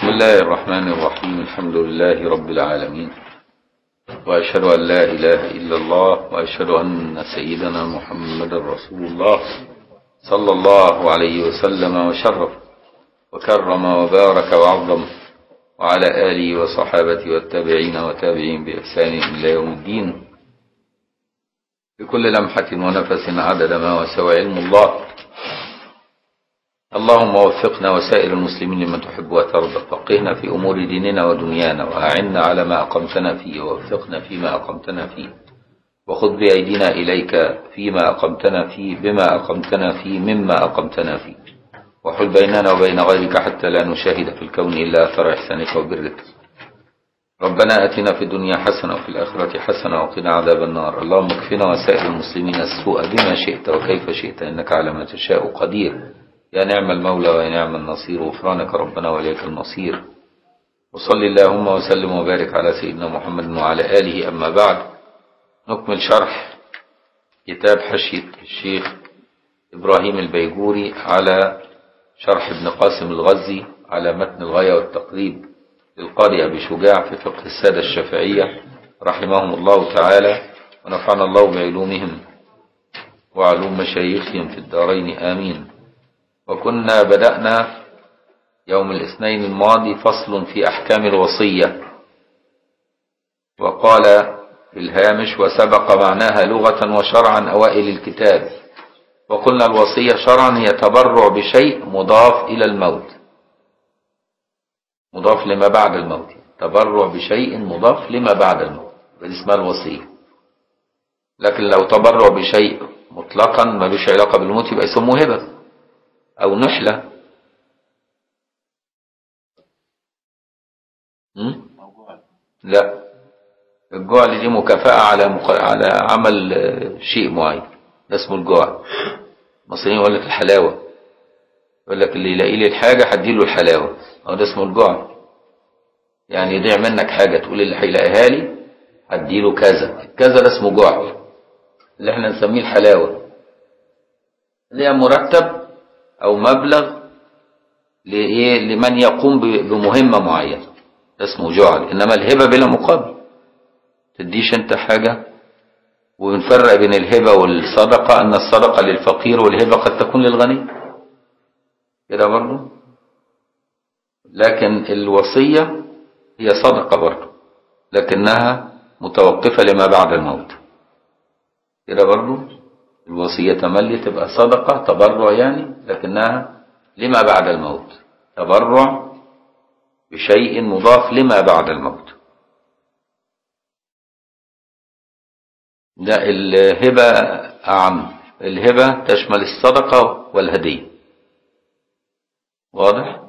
الله الرحمن الرحيم الحمد لله رب العالمين وأشهد أن لا إله إلا الله وأشهد أن سيدنا محمد رسول الله صلى الله عليه وسلم وشرف وكرم وبارك وعظم وعلى آله وصحابته والتابعين وتابعين بإحسان إلى يوم الدين بكل لمحة ونفس عدد ما وسوى علم الله اللهم وفقنا وسائر المسلمين لما تحب وترضى فقهنا في أمور ديننا ودنيانا وأعنا على ما أقمتنا فيه ووفقنا فيما أقمتنا فيه وخذ بأيدينا إليك فيما أقمتنا فيه بما أقمتنا فيه مما أقمتنا فيه وحل بيننا وبين غيرك حتى لا نشاهد في الكون إلا أثر إحسانك وبرك ربنا أتنا في الدنيا حسنة وفي الآخرة حسنة وقنا عذاب النار اللهم اكفنا وسائر المسلمين السوء بما شئت وكيف شئت إنك على ما تشاء قدير يا نعم المولى ويا نعم النصير غفرانك ربنا وإليك المصير وصل اللهم وسلم وبارك على سيدنا محمد وعلى آله أما بعد نكمل شرح كتاب حشية الشيخ إبراهيم البيجوري على شرح ابن قاسم الغزي على متن الغاية والتقريب للقاضي أبي شجاع في فقه السادة الشافعية رحمهم الله تعالى ونفعنا الله بعلومهم وعلوم مشايخهم في الدارين آمين وكنا بدأنا يوم الاثنين الماضي فصل في أحكام الوصية وقال في الهامش وسبق معناها لغة وشرعا أوائل الكتاب وقلنا الوصية شرعا هي تبرع بشيء مضاف إلى الموت مضاف لما بعد الموت تبرع بشيء مضاف لما بعد الموت دي اسمها الوصية لكن لو تبرع بشيء مطلقا ملوش علاقة بالموت يبقى يسموه هبة أو نحلة م? لا الجعل دي مكافأة على مق... على عمل شيء معين ده اسمه الجعل المصريين يقول لك الحلاوة يقول لك اللي يلاقي لي الحاجة هديله الحلاوة أو ده اسمه الجعل يعني يضيع منك حاجة تقول اللي هيلاقيها لي هديله كذا كذا ده اسمه جعل اللي احنا نسميه الحلاوة اللي هي مرتب أو مبلغ لإيه لمن يقوم بمهمة معينة اسمه جعل إنما الهبة بلا مقابل تديش أنت حاجة ونفرق بين الهبة والصدقة أن الصدقة للفقير والهبة قد تكون للغني كده برضه لكن الوصية هي صدقة برضه لكنها متوقفة لما بعد الموت كده برضه الوصية تملي تبقى صدقة تبرع يعني لكنها لما بعد الموت تبرع بشيء مضاف لما بعد الموت ده الهبة أعم الهبة تشمل الصدقة والهدية واضح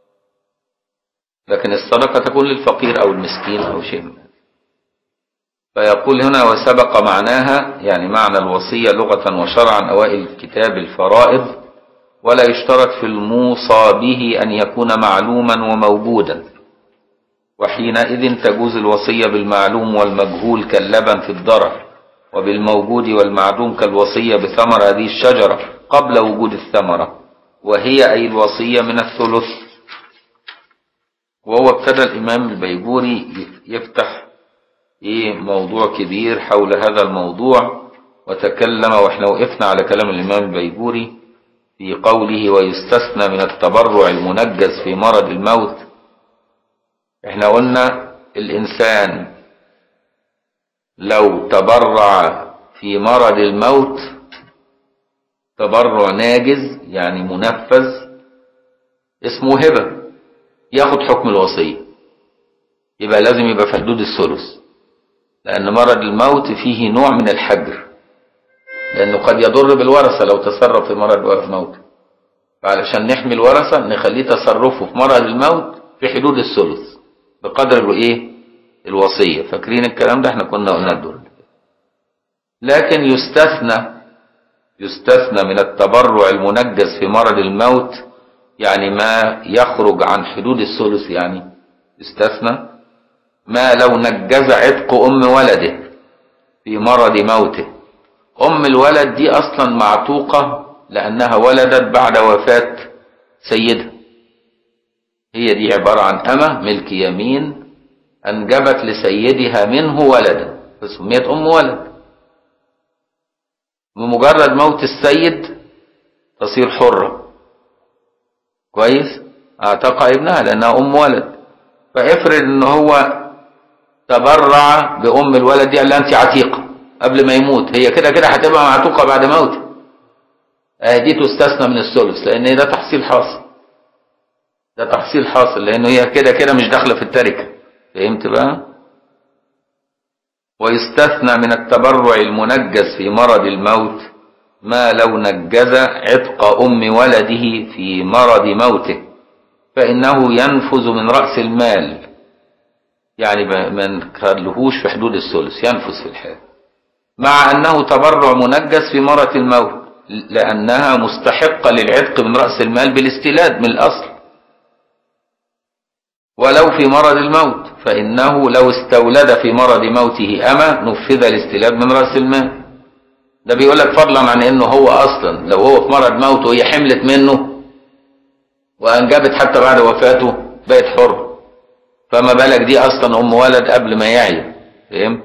لكن الصدقة تكون للفقير أو المسكين أو شيء من فيقول هنا وسبق معناها يعني معنى الوصية لغة وشرعا أوائل الكتاب الفرائض ولا يشترط في الموصى به أن يكون معلوما وموجودا وحينئذ تجوز الوصية بالمعلوم والمجهول كاللبن في الضرر وبالموجود والمعدوم كالوصية بثمر هذه الشجرة قبل وجود الثمرة وهي أي الوصية من الثلث وهو ابتدى الإمام البيجوري يفتح إيه موضوع كبير حول هذا الموضوع وتكلم وإحنا وقفنا على كلام الإمام البيجوري في قوله ويستثنى من التبرع المنجز في مرض الموت إحنا قلنا الإنسان لو تبرع في مرض الموت تبرع ناجز يعني منفذ اسمه هبة ياخد حكم الوصية يبقى لازم يبقى في حدود الثلث لأن مرض الموت فيه نوع من الحجر لأنه قد يضر بالورثة لو تصرف في مرض الموت فعلشان نحمي الورثة نخليه تصرفه في مرض الموت في حدود الثلث بقدر الايه الوصية فاكرين الكلام ده احنا كنا قلنا الدور لكن يستثنى يستثنى من التبرع المنجز في مرض الموت يعني ما يخرج عن حدود الثلث يعني يستثنى ما لو نجز عتق أم ولده في مرض موته أم الولد دي أصلا معتوقة لأنها ولدت بعد وفاة سيدها هي دي عبارة عن أمة ملك يمين أنجبت لسيدها منه ولدا فسميت أم ولد بمجرد موت السيد تصير حرة كويس اعتق ابنها لأنها أم ولد فافرض إن هو تبرع بأم الولد دي قال لها أنت عتيقة قبل ما يموت هي كده كده هتبقى معتوقة بعد موته آه دي تستثنى من الثلث لأن ده تحصيل حاصل ده تحصيل حاصل لأنه هي كده كده مش داخلة في التركة فهمت بقى؟ ويستثنى من التبرع المنجز في مرض الموت ما لو نجز عتق أم ولده في مرض موته فإنه ينفذ من رأس المال يعني ما نخليهوش في حدود الثلث ينفذ في الحال مع أنه تبرع منجز في مرض الموت لأنها مستحقة للعتق من رأس المال بالاستيلاد من الأصل ولو في مرض الموت فإنه لو استولد في مرض موته أما نفذ الاستيلاد من رأس المال ده بيقول لك فضلا عن انه هو اصلا لو هو في مرض موته وهي حملت منه وانجبت حتى بعد وفاته بقت حر فما بالك دي اصلا ام ولد قبل ما يعي فهمت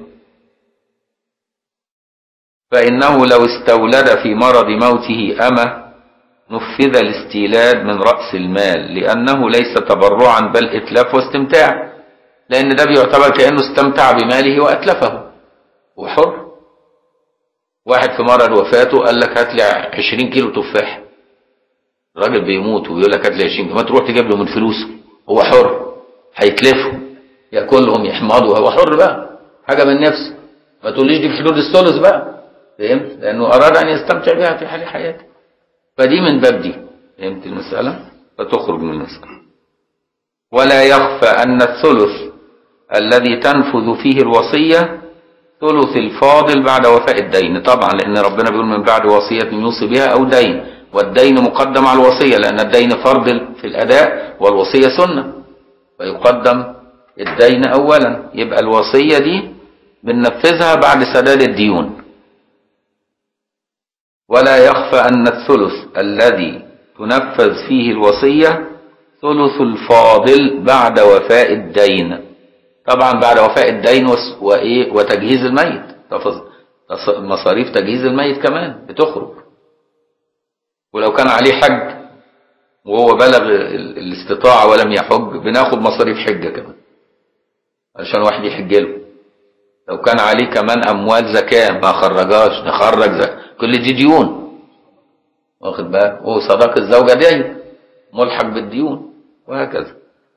فانه لو استولد في مرض موته اما نفذ الاستيلاد من رأس المال لأنه ليس تبرعا بل إتلاف واستمتاع لأن ده بيعتبر كأنه استمتع بماله وأتلفه وحر واحد في مرض وفاته قال لك هات لي 20 كيلو تفاح الراجل بيموت ويقول لك هات لي 20 كيلو ما تروح تجيب له من فلوسه هو حر هيتلفه ياكلهم يحمضوا هو حر بقى حاجه من نفسه ما تقوليش دي في حدود الثلث بقى فهمت لانه اراد ان يستمتع بها في حال حياته فدي من باب دي فهمت المساله فتخرج من المساله ولا يخفى ان الثلث الذي تنفذ فيه الوصيه ثلث الفاضل بعد وفاء الدين طبعا لأن ربنا بيقول من بعد وصية يوصي بها أو دين والدين مقدم على الوصية لأن الدين فرض في الأداء والوصية سنة فيقدم الدين أولا يبقى الوصية دي بننفذها بعد سداد الديون ولا يخفى أن الثلث الذي تنفذ فيه الوصية ثلث الفاضل بعد وفاء الدين طبعا بعد وفاء الدين وايه وتجهيز الميت مصاريف تجهيز الميت كمان بتخرج ولو كان عليه حج وهو بلغ الاستطاعة ولم يحج بناخد مصاريف حجة كمان عشان واحد يحج له لو كان عليه كمان أموال زكاة ما خرجاش نخرج زكاة كل دي ديون واخد بالك وصداق الزوجة دين ملحق بالديون وهكذا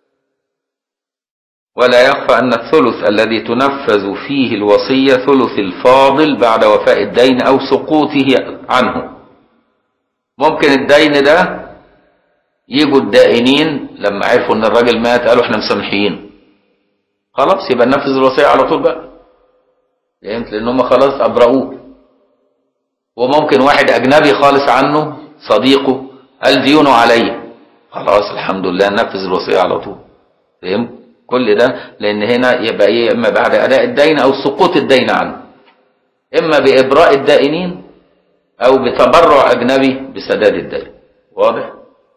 ولا يخفى أن الثلث الذي تنفذ فيه الوصية ثلث الفاضل بعد وفاء الدين أو سقوطه عنه ممكن الدين ده يجوا الدائنين لما عرفوا ان الراجل مات قالوا احنا مسامحين خلاص يبقى ننفذ الوصية على طول بقى فهمت لان هم خلاص ابرؤوه وممكن واحد اجنبي خالص عنه صديقه قال ديونه عليا خلاص الحمد لله ننفذ الوصية على طول فهمت كل ده لان هنا يبقى ايه اما بعد اداء الدين او سقوط الدين عنه اما بابراء الدائنين او بتبرع اجنبي بسداد الدين واضح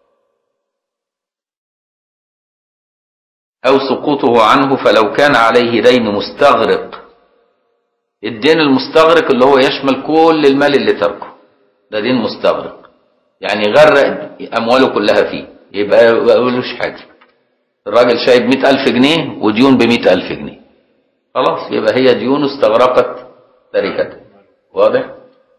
او سقوطه عنه فلو كان عليه دين مستغرق الدين المستغرق اللي هو يشمل كل المال اللي تركه ده دين مستغرق يعني غرق امواله كلها فيه يبقى ما يقولوش حاجه الراجل شايب مئة ألف جنيه وديون بمئة ألف جنيه خلاص يبقى هي ديون استغرقت تركته واضح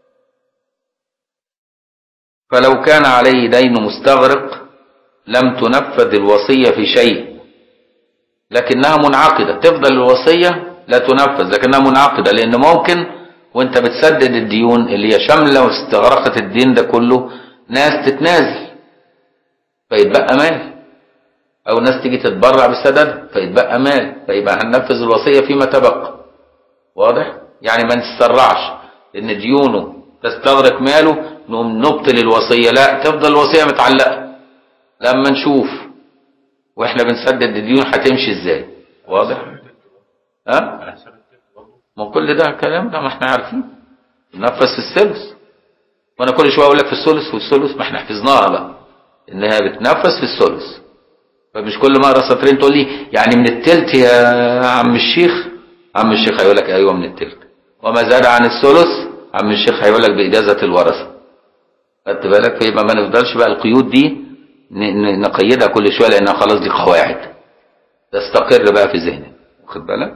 فلو كان عليه دين مستغرق لم تنفذ الوصية في شيء لكنها منعقدة تفضل الوصية لا تنفذ لكنها منعقدة لأن ممكن وانت بتسدد الديون اللي هي شاملة واستغرقت الدين ده كله ناس تتنازل فيتبقى مال او ناس تيجي تتبرع بالسدد فيتبقى مال فيبقى هننفذ الوصية فيما تبقى واضح يعني ما نتسرعش لان ديونه تستغرق ماله نقوم نبطل الوصية لا تفضل الوصية متعلقة لما نشوف واحنا بنسدد الديون هتمشي ازاي واضح ها ما كل ده كلام ده ما احنا عارفين ننفذ في الثلث وانا كل شويه اقول لك في الثلث والثلث ما احنا حفظناها بقى انها بتنفذ في الثلث فمش كل ما اقرا سطرين تقول لي يعني من التلت يا عم الشيخ عم الشيخ هيقول لك ايوه من التلت وما زاد عن الثلث عم الشيخ هيقول لك باجازه الورثه خدت بالك فيبقى ما نفضلش بقى القيود دي ن- ن- نقيدها كل شويه لانها خلاص دي قواعد تستقر بقى في ذهنك واخد بالك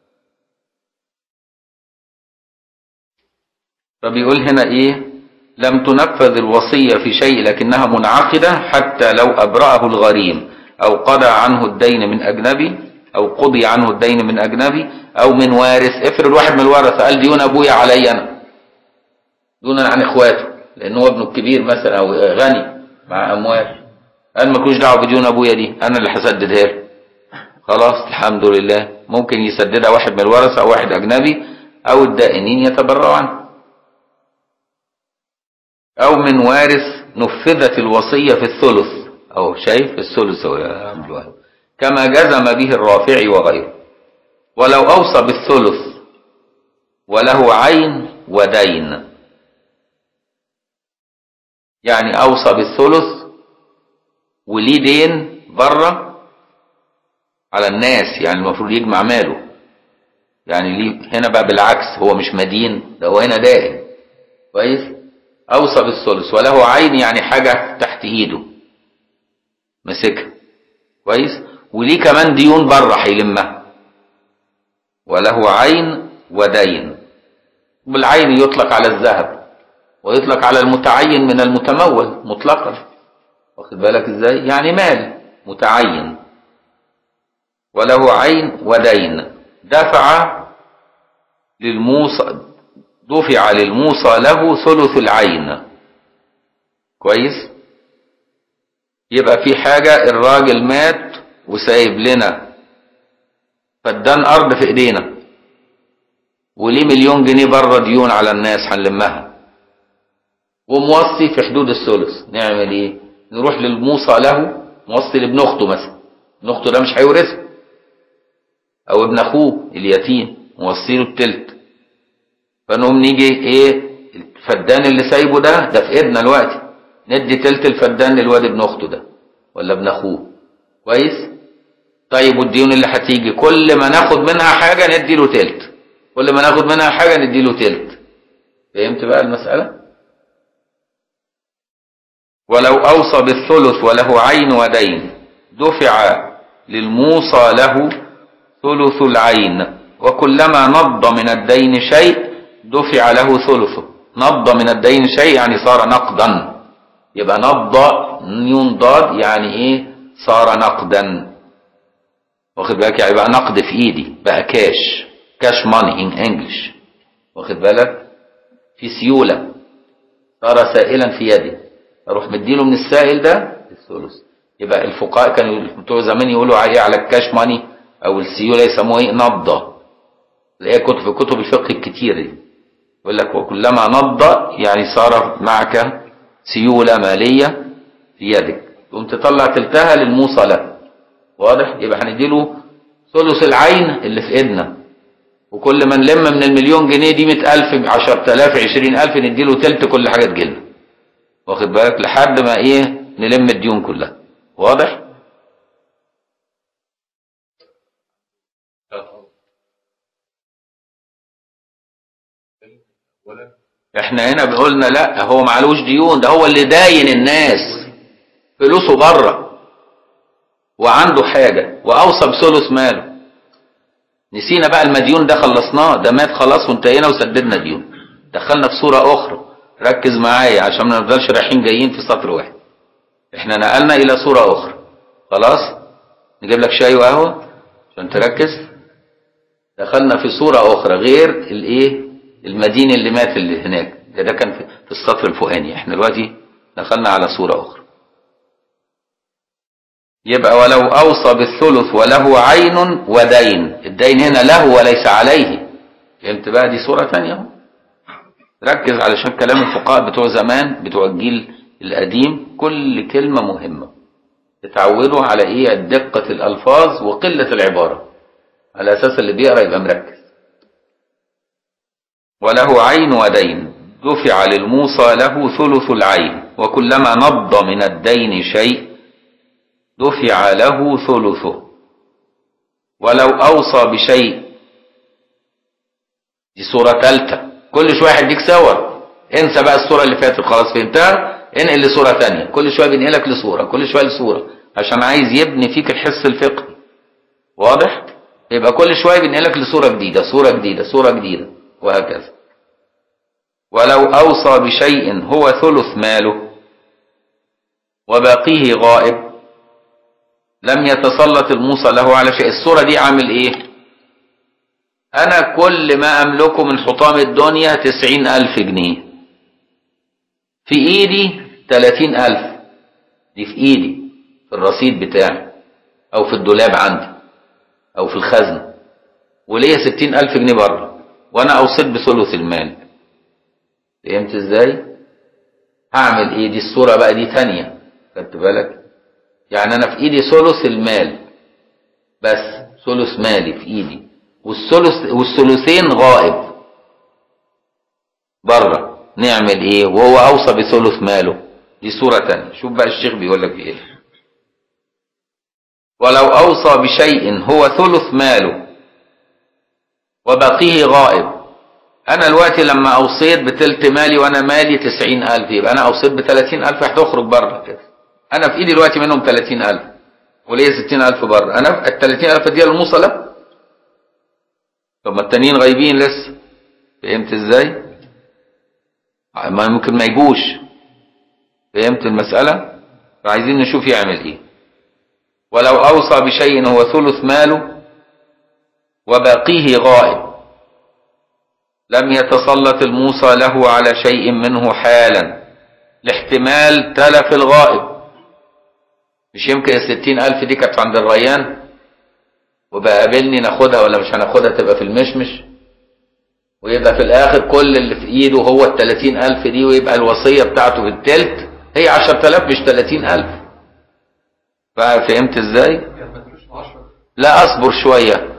فبيقول هنا ايه لم تنفذ الوصية في شيء لكنها منعقدة حتى لو أبرأه الغريم أو قضى عنه الدين من أجنبي أو قضي عنه الدين من أجنبي أو من وارث افرض واحد من الورثة قال ديون أبويا علي أنا دونا عن إخواته لأن هو ابنه الكبير مثلا أو غني مع أموال قال مالكوش دعوة بديون أبويا دي أنا اللي هسددها له خلاص الحمد لله ممكن يسددها واحد من الورثة أو واحد أجنبي أو الدائنين يتبرعوا عنه أو من وارث نفذت الوصية في الثلث أو شايف الثلث أهو يا عبد الوهاب كما جزم به الرافعي وغيره ولو أوصى بالثلث وله عين ودين يعني أوصى بالثلث وليه دين بره على الناس يعني المفروض يجمع ماله يعني ليه هنا بقى بالعكس هو مش مدين ده هو هنا دائن كويس أوصى بالثلث وله عين يعني حاجة تحت إيده مسكها كويس وليه كمان ديون بره هيلمها وله عين ودين بالعين يطلق على الذهب ويطلق على المتعين من المتمول مطلقا واخد بالك ازاي يعني مال متعين وله عين ودين دفع للموصى دفع للموصى له ثلث العين كويس يبقى في حاجة الراجل مات وسايب لنا فدان أرض في إيدينا وليه مليون جنيه بره ديون على الناس هنلمها وموصي في حدود الثلث نعمل ايه نروح للموصى له موصي لابن اخته مثلا ابن اخته ده مش هيورثه او ابن اخوه اليتيم موصي له التلت فنقوم نيجي ايه الفدان اللي سايبه ده ده في ايدنا دلوقتي ندي تلت الفدان للواد ابن اخته ده ولا ابن اخوه كويس طيب والديون اللي هتيجي كل ما ناخد منها حاجه ندي له تلت كل ما ناخد منها حاجه ندي له تلت فهمت بقى المساله ولو اوصى بالثلث وله عين ودين دفع للموصى له ثلث العين وكلما نض من الدين شيء دفع له ثلثه نض من الدين شيء يعني صار نقدا يبقى نض نون ضاد يعني ايه صار نقدا واخد بالك يعني بقى نقد في ايدي بقى كاش كاش ماني ان انجلش واخد بالك في سيوله صار سائلا في يدي اروح مديله من السائل ده الثلث يبقى الفقهاء كانوا بتوع زمان يقولوا عليه على الكاش ماني او السيوله يسموها ايه نضه اللي هي كتب في كتب الفقه الكتير دي يقول لك وكلما نض يعني صار معك سيوله ماليه في يدك تقوم تطلع تلتها للموصى له واضح يبقى هنديله ثلث العين اللي في ايدنا وكل ما نلم من المليون جنيه دي 100000 10000 20000 نديله تلت كل حاجه تجيلنا واخد بالك لحد ما ايه نلم الديون كلها واضح احنا هنا قلنا لا هو معلوش ديون ده هو اللي داين الناس فلوسه بره وعنده حاجة وأوصى بثلث ماله نسينا بقى المديون ده خلصناه ده مات خلاص وانتهينا وسددنا ديون دخلنا في صورة أخرى ركز معايا عشان ما نفضلش رايحين جايين في سطر واحد احنا نقلنا إلى صورة أخرى خلاص نجيب لك شاي وقهوة عشان تركز دخلنا في صورة أخرى غير الإيه المدين اللي مات اللي هناك ده, ده كان في السطر الفوقاني احنا دلوقتي دخلنا على صورة أخرى يبقى ولو أوصى بالثلث وله عين ودين الدين هنا له وليس عليه فهمت بقى دي صورة ثانية اهو ركز علشان كلام الفقهاء بتوع زمان بتوع الجيل القديم كل كلمة مهمة تتعودوا على ايه دقة الألفاظ وقلة العبارة على أساس اللي بيقرأ يبقى مركز وله عين ودين دفع للموصى له ثلث العين وكلما نض من الدين شيء دفع له ثلثه ولو أوصى بشيء دي صورة ثالثة كل شوية هيديك صور انسى بقى الصورة اللي فاتت خلاص فهمتها انقل لصورة ثانية كل شوية بينقلك لصورة كل شوية لصورة عشان عايز يبني فيك الحس الفقهي واضح يبقى كل شوية بينقلك لصورة جديدة صورة جديدة صورة جديدة وهكذا ولو أوصى بشيء هو ثلث ماله وباقيه غائب لم يتسلط الموصى له على شيء الصورة دي عامل ايه انا كل ما املكه من حطام الدنيا تسعين الف جنيه في ايدي تلاتين الف دي في ايدي في الرصيد بتاعي او في الدولاب عندي او في الخزنة وليا ستين الف جنيه بره وانا اوصيت بثلث المال فهمت ازاي هعمل ايه دي الصورة بقى دي تانية خدت بالك يعني انا في ايدي ثلث المال بس ثلث مالي في ايدي والثلث والثلثين غائب بره نعمل ايه وهو اوصى بثلث ماله دي صورة تانية شوف بقى الشيخ بيقول لك ايه ولو اوصى بشيء هو ثلث ماله وبقيه غائب انا دلوقتي لما اوصيت بتلت مالي وانا مالي تسعين الف يبقى انا اوصيت بتلاتين الف هتخرج بره كده انا في ايدي دلوقتي منهم تلاتين الف وليا ستين الف بره انا التلاتين الف دي الموصلة طب ما التانيين غايبين لسه فهمت ازاي ما ممكن ما يجوش فهمت المسألة فعايزين نشوف يعمل ايه ولو اوصى بشيء هو ثلث ماله وباقيه غائب لم يتسلط الموصى له على شيء منه حالا لاحتمال تلف الغائب مش يمكن الستين ألف دي كانت عند الريان وبقى قابلني ناخدها ولا مش هناخدها تبقى في المشمش ويبقى في الآخر كل اللي في إيده هو التلاتين ألف دي ويبقى الوصية بتاعته بالتلت هي عشر تلاف مش تلاتين ألف فهمت إزاي؟ لا أصبر شوية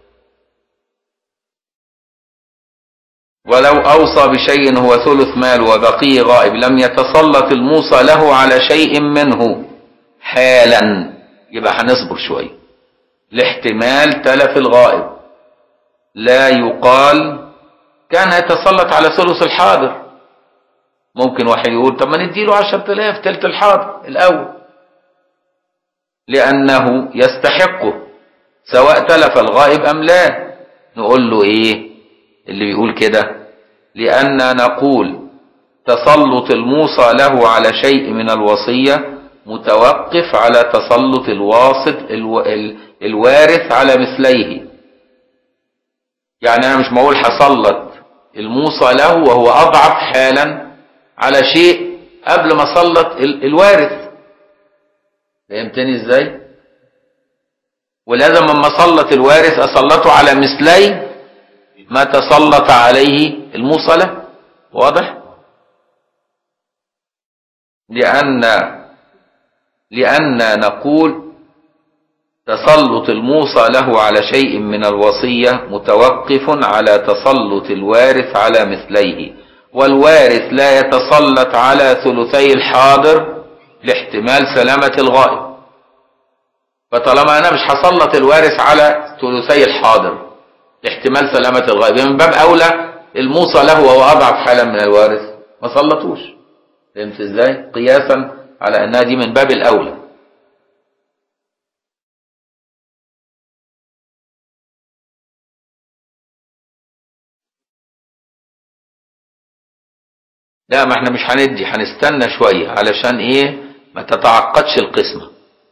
ولو أوصى بشيء هو ثلث مال وبقيه غائب لم يتسلط الموصى له على شيء منه حالا يبقى هنصبر شوية لاحتمال تلف الغائب لا يقال كان يتسلط على ثلث الحاضر ممكن واحد يقول طب ما نديله عشر تلاف تلت الحاضر الأول لأنه يستحقه سواء تلف الغائب أم لا نقول له إيه اللي بيقول كده لأن نقول تسلط الموصى له على شيء من الوصية متوقف على تسلط الواسط الو... ال... الوارث على مثليه يعني أنا مش بقول هسلط الموصى له وهو أضعف حالا على شيء قبل ما سلط ال... الوارث فهمتني ازاي ولازم لما سلط الوارث اسلطه على مثلي ما تسلط عليه الموصلة واضح لأن لأن نقول تسلط الموصى له على شيء من الوصية متوقف على تسلط الوارث على مثليه والوارث لا يتسلط على ثلثي الحاضر لاحتمال سلامة الغائب فطالما أنا مش هسلط الوارث على ثلثي الحاضر لاحتمال سلامة الغائب من باب أولى الموصى له وهو أضعف حالا من الوارث ما سلطوش فهمت ازاي قياسا على أنها دي من باب الأولى لا ما احنا مش هندي هنستنى شوية علشان ايه ما تتعقدش القسمة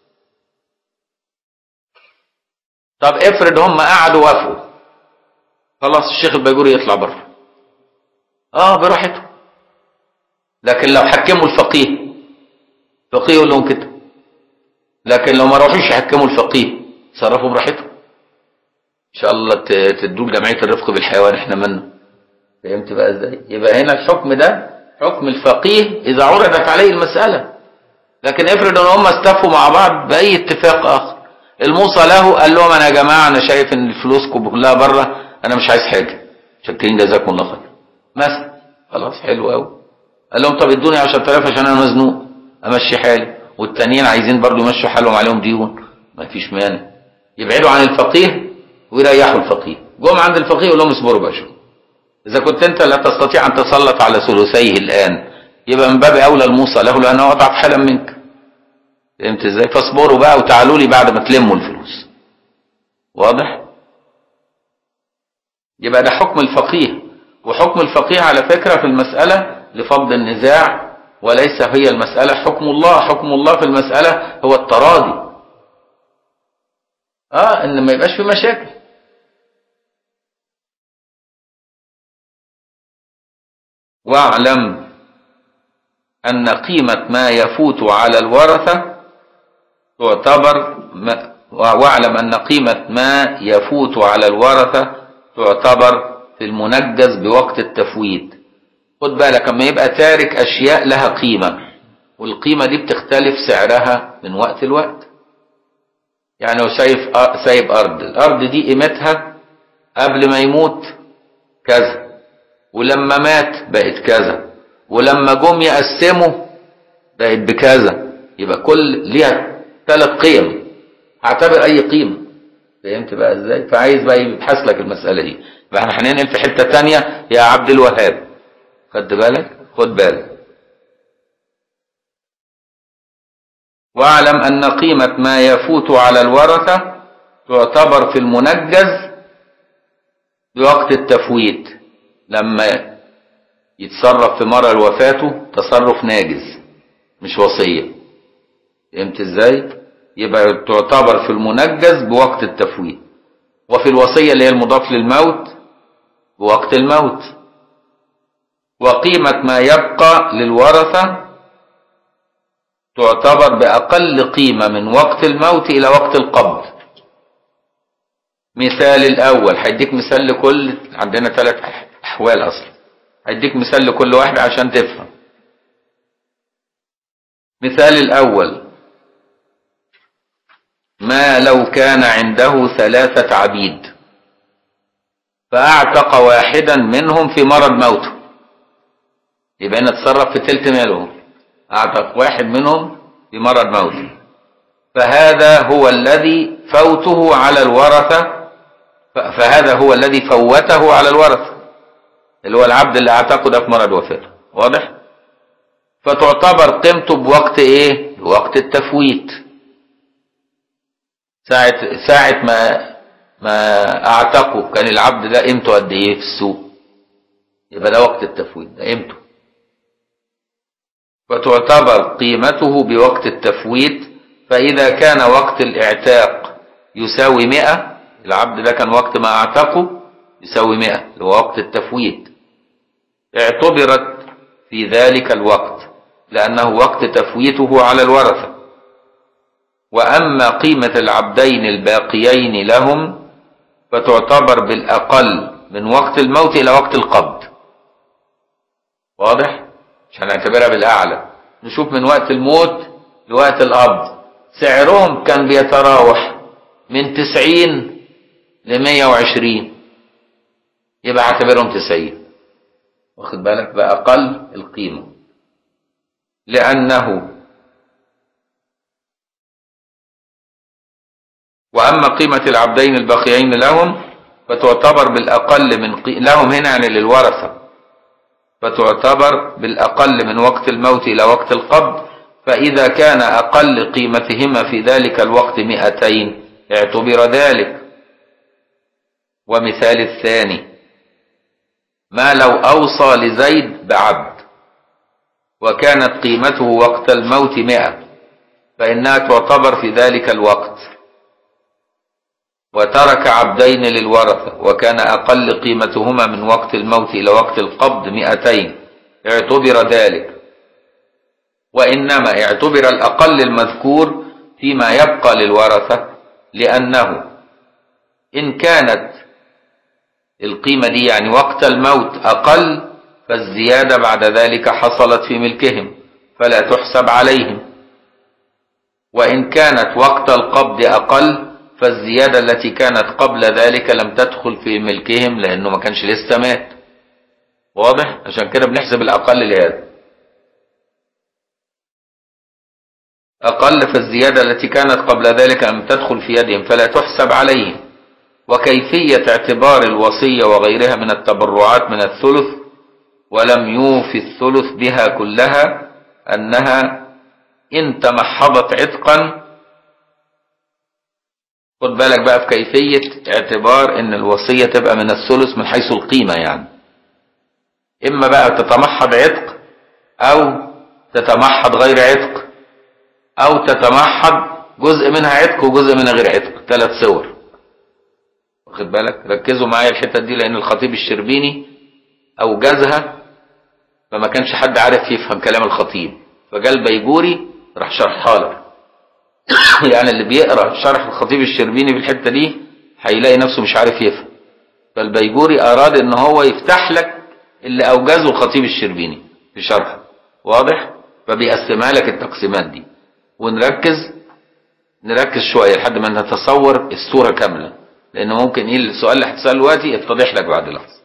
طب افرض هم قعدوا وافقوا خلاص الشيخ البيجوري يطلع بره اه براحته لكن لو حكموا الفقيه الفقيه يقول لهم كده لكن لو ما راحوش يحكموا الفقيه صرفوا براحتهم ان شاء الله تدوا لجمعيه الرفق بالحيوان احنا منه فهمت بقى ازاي يبقى هنا الحكم ده حكم الفقيه اذا عرضت عليه المساله لكن افرض ان هم استفوا مع بعض باي اتفاق اخر الموصى له قال لهم انا يا جماعه انا شايف ان فلوسكم كلها بره انا مش عايز حاجه شاكرين جزاكم الله خير مثلا خلاص حلو قوي قال لهم طب ادوني 10000 عشان انا مزنوق امشي حالي والتانيين عايزين برضو يمشوا حالهم عليهم ديون ما فيش مانع يبعدوا عن الفقيه ويريحوا الفقيه جم عند الفقيه يقول لهم اصبروا بقى شويه اذا كنت انت لا تستطيع ان تسلط على ثلثيه الان يبقى من باب اولى الموصى له لانه اضعف حالا منك فهمت ازاي فاصبروا بقى وتعالوا لي بعد ما تلموا الفلوس واضح يبقى ده حكم الفقيه وحكم الفقيه على فكرة في المسألة لفض النزاع وليس هي المسألة حكم الله حكم الله في المسألة هو التراضي اه ان ما يبقاش في مشاكل واعلم ان قيمة ما يفوت على الورثة تعتبر ما واعلم ان قيمة ما يفوت على الورثة تعتبر في المنجز بوقت التفويت خد بالك اما يبقى تارك اشياء لها قيمة والقيمة دي بتختلف سعرها من وقت لوقت يعني هو شايف سايب ارض الارض دي قيمتها قبل ما يموت كذا ولما مات بقت كذا ولما جم يقسموا بقت بكذا يبقى كل ليها ثلاث قيم هعتبر اي قيمه فهمت بقى ازاي فعايز بقى يبحث لك المساله دي يبقى احنا هننقل في حته تانية يا عبد الوهاب خد بالك خد بالك واعلم ان قيمه ما يفوت على الورثه تعتبر في المنجز بوقت التفويت لما يتصرف في مرض وفاته تصرف ناجز مش وصيه فهمت ازاي يبقى تعتبر في المنجز بوقت التفويت وفي الوصية اللي هي المضاف للموت بوقت الموت وقيمة ما يبقى للورثة تعتبر بأقل قيمة من وقت الموت إلى وقت القبض مثال الأول هيديك مثال لكل عندنا ثلاث أحوال أصلا هيديك مثال لكل واحد عشان تفهم مثال الأول ما لو كان عنده ثلاثة عبيد فأعتق واحدا منهم في مرض موته يبقى نتصرف في تلت ماله أعتق واحد منهم في مرض موته فهذا هو الذي فوته على الورثة فهذا هو الذي فوته على الورثة اللي هو العبد اللي اعتقه ده في مرض وفاته واضح فتعتبر قيمته بوقت ايه بوقت التفويت ساعة ساعة ما ما اعتقه كان العبد ده قيمته قد ايه في السوق يبقى ده وقت التفويت ده قيمته فتعتبر قيمته بوقت التفويت فإذا كان وقت الاعتاق يساوي مئة العبد ده كان وقت ما اعتقه يساوي مئة اللي هو وقت التفويت اعتبرت في ذلك الوقت لأنه وقت تفويته على الورثة وأما قيمة العبدين الباقيين لهم فتعتبر بالأقل من وقت الموت إلى وقت القبض واضح؟ مش هنعتبرها بالأعلى نشوف من وقت الموت لوقت القبض سعرهم كان بيتراوح من تسعين لمية وعشرين يبقى اعتبرهم تسعين واخد بالك بأقل القيمة لأنه وأما قيمة العبدين الباقيين لهم فتعتبر بالأقل من قي... لهم هنا يعني للورثة فتعتبر بالأقل من وقت الموت إلى وقت القبض فإذا كان أقل قيمتهما في ذلك الوقت مئتين اعتبر ذلك ومثال الثاني ما لو أوصى لزيد بعبد وكانت قيمته وقت الموت مئة فإنها تعتبر في ذلك الوقت وترك عبدين للورثة وكان أقل قيمتهما من وقت الموت إلى وقت القبض مئتين اعتبر ذلك وإنما اعتبر الأقل المذكور فيما يبقى للورثة لأنه إن كانت القيمة دي يعني وقت الموت أقل فالزيادة بعد ذلك حصلت في ملكهم فلا تحسب عليهم وإن كانت وقت القبض أقل فالزيادة التي كانت قبل ذلك لم تدخل في ملكهم لأنه ما كانش لسه مات واضح عشان كده بنحسب الأقل لهذا أقل فالزيادة التي كانت قبل ذلك لم تدخل في يدهم فلا تحسب عليهم وكيفية اعتبار الوصية وغيرها من التبرعات من الثلث ولم يوفي الثلث بها كلها أنها إن تمحضت عتقا خد بالك بقى في كيفية اعتبار ان الوصية تبقى من الثلث من حيث القيمة يعني اما بقى تتمحض عتق او تتمحض غير عتق او تتمحض جزء منها عتق وجزء منها غير عتق ثلاث صور واخد بالك ركزوا معايا الحتة دي لان الخطيب الشربيني اوجزها فما كانش حد عارف يفهم كلام الخطيب فجاء البيجوري راح شرحها لك يعني اللي بيقرا شرح الخطيب الشربيني في الحته دي هيلاقي نفسه مش عارف يفهم فالبيجوري اراد ان هو يفتح لك اللي اوجزه الخطيب الشربيني في شرحه واضح فبيقسمها لك التقسيمات دي ونركز نركز شويه لحد ما نتصور الصوره كامله لان ممكن ايه السؤال اللي هتساله دلوقتي يتضح لك بعد لحظه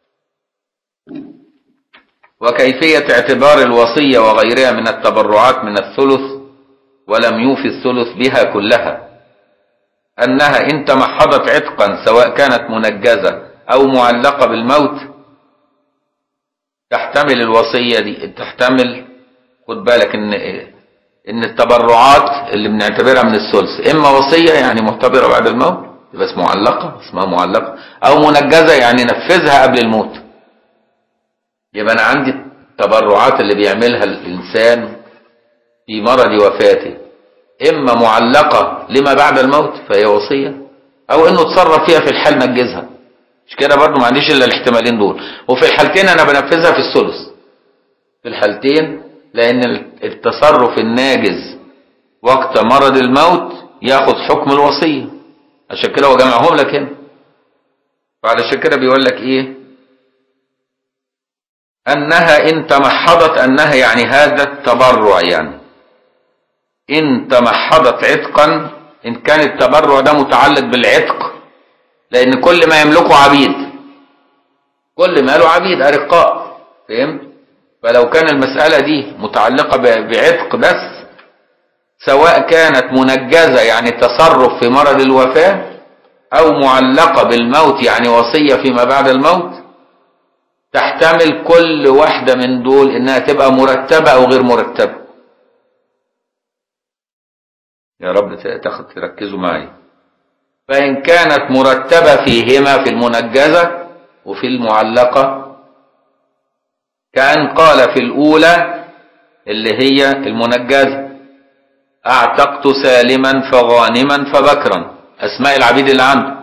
وكيفيه اعتبار الوصيه وغيرها من التبرعات من الثلث ولم يوفي الثلث بها كلها أنها إن تمحضت عتقا سواء كانت منجزة أو معلقة بالموت تحتمل الوصية دي تحتمل خد بالك إن إن التبرعات اللي بنعتبرها من الثلث إما وصية يعني معتبرة بعد الموت بس معلقة اسمها معلقة أو منجزة يعني نفذها قبل الموت يبقى أنا عندي التبرعات اللي بيعملها الإنسان في مرض وفاته إما معلقة لما بعد الموت فهي وصية أو إنه تصرف فيها في الحال نجزها مش كده برضو ما عنديش إلا الاحتمالين دول وفي الحالتين أنا بنفذها في الثلث في الحالتين لأن التصرف الناجز وقت مرض الموت ياخد حكم الوصية عشان كده هو جمعهم لك هنا فعلشان كده بيقول لك إيه أنها إن تمحضت أنها يعني هذا التبرع يعني إن تمحضت عتقا إن كان التبرع ده متعلق بالعتق لأن كل ما يملكه عبيد كل ما له عبيد أرقاء فهمت فلو كان المسألة دي متعلقة بعتق بس سواء كانت منجزة يعني تصرف في مرض الوفاة أو معلقة بالموت يعني وصية فيما بعد الموت تحتمل كل واحدة من دول إنها تبقى مرتبة أو غير مرتبة يا رب تاخد تركزوا معي فإن كانت مرتبة فيهما في المنجزة وفي المعلقة كأن قال في الأولى اللي هي المنجزة أعتقت سالما فغانما فبكرا أسماء العبيد اللي عنده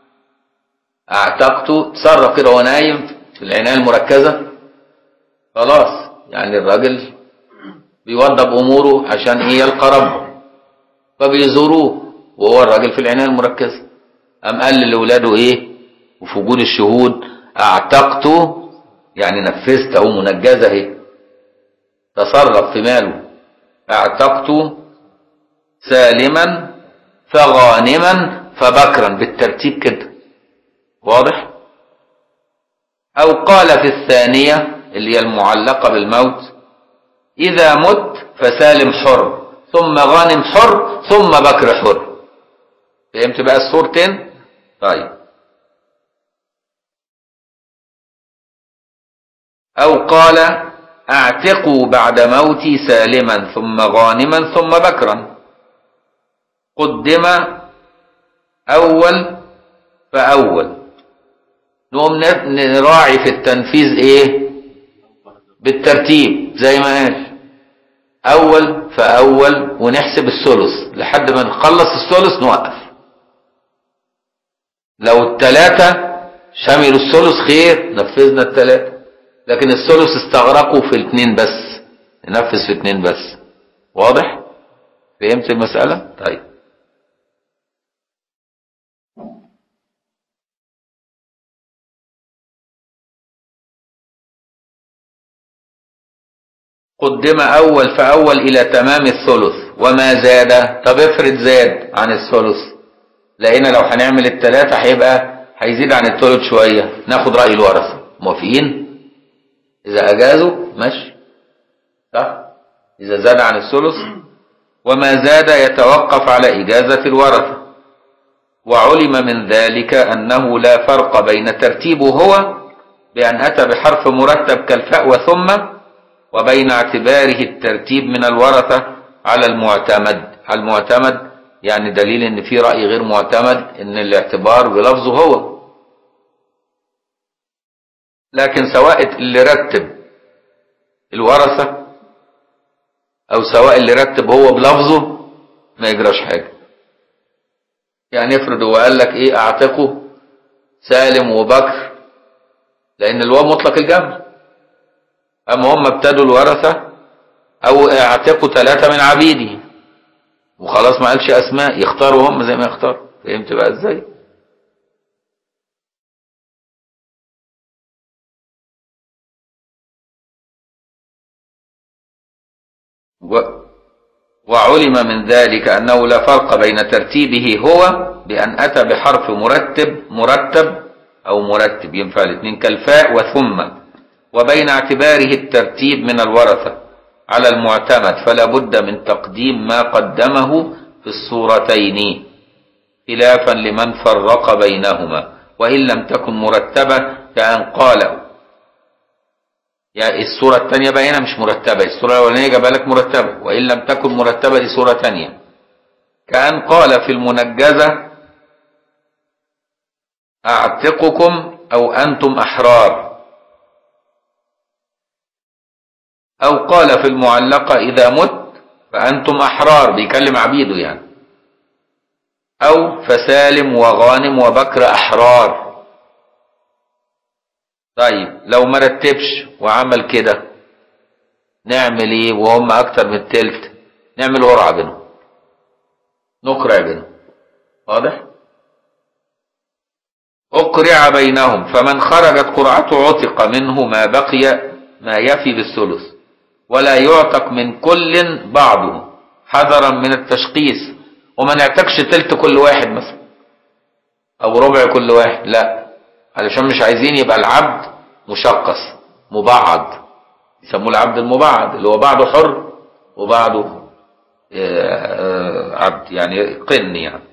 أعتقت تصرف كده وهو نايم في العناية المركزة خلاص يعني الراجل بيوضب أموره عشان إيه يلقى ربه فبيزوروه وهو الراجل في العناية المركزة أم قال لأولاده إيه وفي وجود الشهود أعتقت يعني نفذت أو منجزة اهي تصرف في ماله أعتقت سالما فغانما فبكرا بالترتيب كده واضح أو قال في الثانية اللي هي المعلقة بالموت إذا مت فسالم حر ثم غانم حر ثم بكر حر فهمت بقى الصورتين طيب أو قال اعتقوا بعد موتي سالما ثم غانما ثم بكرا قدم أول فأول نقوم نراعي في التنفيذ ايه بالترتيب زي ما قال اول فاول ونحسب الثلث لحد ما نخلص الثلث نوقف لو الثلاثة شملوا الثلث خير نفذنا الثلاثة لكن الثلث استغرقوا في الاثنين بس ننفذ في اثنين بس واضح فهمت المسألة طيب قدم أول فأول إلى تمام الثلث وما زاد طب افرض زاد عن الثلث لقينا لو هنعمل التلاتة هيبقى هيزيد عن الثلث شوية ناخد رأي الورثة موافقين إذا أجازوا ماشي صح إذا زاد عن الثلث وما زاد يتوقف على إجازة الورثة وعلم من ذلك أنه لا فرق بين ترتيبه هو بأن أتى بحرف مرتب كالفاء وثم وبين اعتباره الترتيب من الورثة على المعتمد المعتمد يعني دليل ان في رأي غير معتمد ان الاعتبار بلفظه هو لكن سواء اللي رتب الورثة او سواء اللي رتب هو بلفظه ما يجراش حاجة يعني افرض هو قال لك ايه اعتقه سالم وبكر لان الواو مطلق الجمع اما هم ابتدوا الورثة او اعتقوا ثلاثة من عبيدي وخلاص ما قالش اسماء يختاروا هم زي ما يختاروا فهمت بقى ازاي و وعلم من ذلك أنه لا فرق بين ترتيبه هو بأن أتى بحرف مرتب مرتب أو مرتب ينفع الاثنين كالفاء وثم وبين اعتباره الترتيب من الورثة على المعتمد فلا بد من تقديم ما قدمه في الصورتين خلافا لمن فرق بينهما وإن لم تكن مرتبة كأن قال يعني الصورة الثانية باينة مش مرتبة الصورة الأولانية جابها لك مرتبة وإن لم تكن مرتبة دي صورة ثانية كأن قال في المنجزة أعتقكم أو أنتم أحرار أو قال في المعلقة إذا مت فأنتم أحرار بيكلم عبيده يعني أو فسالم وغانم وبكر أحرار طيب لو ما رتبش وعمل كده نعمل ايه وهم اكتر من التلت نعمل قرعه بينهم نقرع بينهم واضح اقرع بينهم فمن خرجت قرعته عتق منه ما بقي ما يفي بالثلث ولا يعتق من كل بعضه حذرا من التشقيس وما نعتقش تلت كل واحد مثلا او ربع كل واحد لا علشان مش عايزين يبقى العبد مشقص مبعض يسموه العبد المبعض اللي هو بعده حر وبعده عبد يعني قن يعني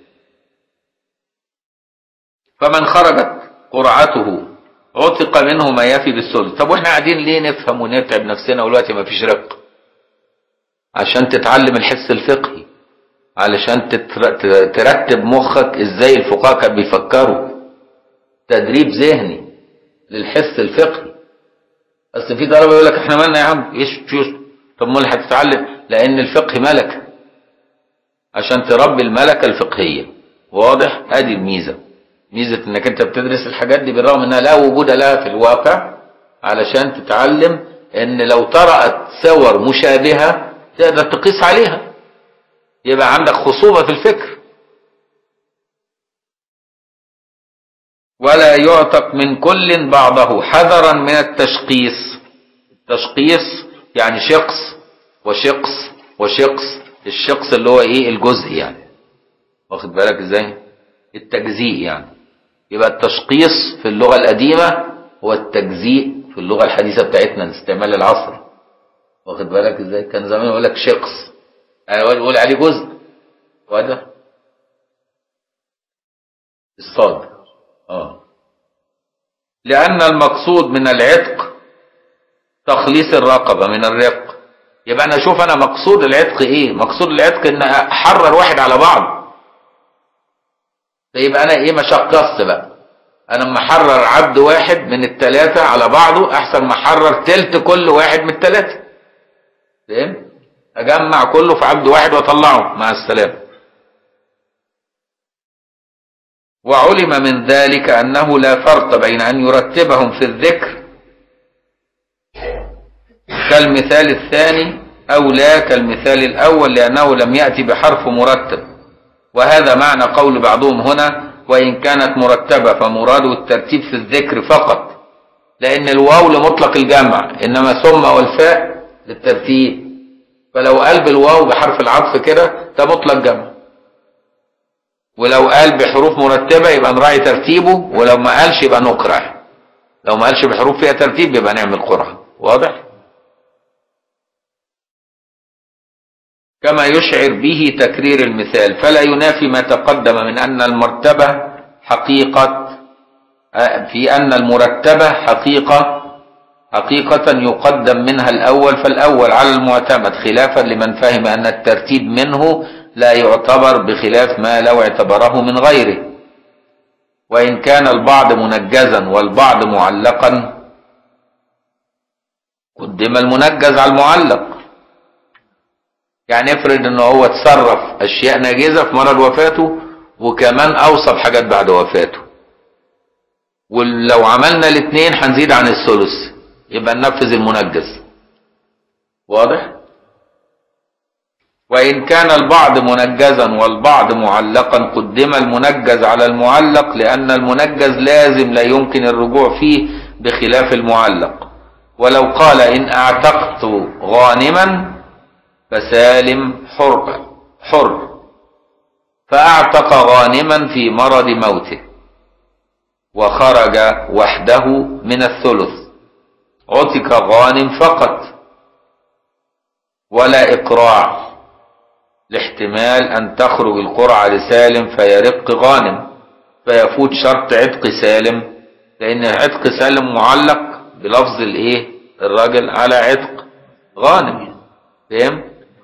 فمن خرجت قرعته عتق منه ما يفي بالثلث طب واحنا قاعدين ليه نفهم ونتعب نفسنا ودلوقتي ما فيش رق عشان تتعلم الحس الفقهي علشان ترتب مخك ازاي الفقهاء كانوا بيفكروا تدريب ذهني للحس الفقهي اصل في طلبه يقول لك احنا مالنا يا عم ايش شوش طب امال هتتعلم لان الفقه ملكه عشان تربي الملكه الفقهيه واضح ادي الميزه ميزه انك انت بتدرس الحاجات دي بالرغم انها لا وجود لها في الواقع علشان تتعلم ان لو طرأت صور مشابهه تقدر تقيس عليها يبقى عندك خصوبه في الفكر ولا يعتق من كل بعضه حذرا من التشقيص التشقيص يعني شقص وشقص وشقص الشقص اللي هو ايه الجزء يعني واخد بالك ازاي التجزيء يعني يبقى التشقيص في اللغة القديمة هو التجزيء في اللغة الحديثة بتاعتنا استعمال العصر واخد بالك ازاي كان زمان يقول لك شقص يقول عليه جزء وده الصاد اه لأن المقصود من العتق تخليص الرقبة من الرق يبقى أنا أشوف أنا مقصود العتق إيه مقصود العتق إن أحرر واحد على بعض فيبقى أنا إيه ما شقصت بقى أنا لما أحرر عبد واحد من التلاتة على بعضه أحسن ما أحرر تلت كل واحد من التلاتة فاهم أجمع كله في عبد واحد وأطلعه مع السلامة وعلم من ذلك أنه لا فرق بين أن يرتبهم في الذكر كالمثال الثاني أو لا كالمثال الأول لأنه لم يأتي بحرف مرتب وهذا معنى قول بعضهم هنا وإن كانت مرتبة فمراده الترتيب في الذكر فقط لأن الواو لمطلق الجمع إنما ثم والفاء للترتيب فلو قال بالواو بحرف العطف كده ده مطلق جمع ولو قال بحروف مرتبة يبقى نراعي ترتيبه ولو ما قالش يبقى نقرع لو ما قالش بحروف فيها ترتيب يبقى نعمل قرعة واضح كما يشعر به تكرير المثال فلا ينافي ما تقدم من أن المرتبة حقيقة في أن المرتبة حقيقة حقيقة يقدم منها الأول فالأول على المعتمد خلافا لمن فهم أن الترتيب منه لا يعتبر بخلاف ما لو اعتبره من غيره وإن كان البعض منجزا والبعض معلقا قدم المنجز على المعلق يعني افرض انه هو تصرف اشياء ناجزة في مرض وفاته وكمان اوصى بحاجات بعد وفاته ولو عملنا الاثنين هنزيد عن الثلث يبقى ننفذ المنجز واضح وإن كان البعض منجزا والبعض معلقا قدم المنجز على المعلق لأن المنجز لازم لا يمكن الرجوع فيه بخلاف المعلق ولو قال إن أعتقت غانما فسالم حر حر فأعتق غانما في مرض موته وخرج وحده من الثلث عتق غانم فقط ولا إقراع لاحتمال أن تخرج القرعة لسالم فيرق غانم فيفوت شرط عتق سالم لأن عتق سالم معلق بلفظ الإيه الراجل على عتق غانم فهم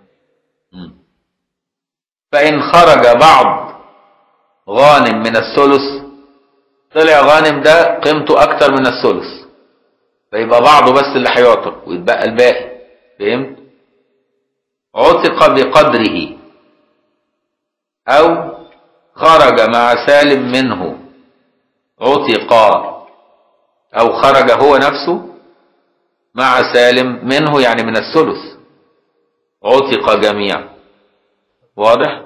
فإن خرج بعض غانم من الثلث طلع غانم ده قيمته أكتر من الثلث فيبقى بعضه بس اللي هيعتق ويتبقى الباقي فهمت عتق بقدره أو خرج مع سالم منه عتق أو خرج هو نفسه مع سالم منه يعني من الثلث عتق جميعا واضح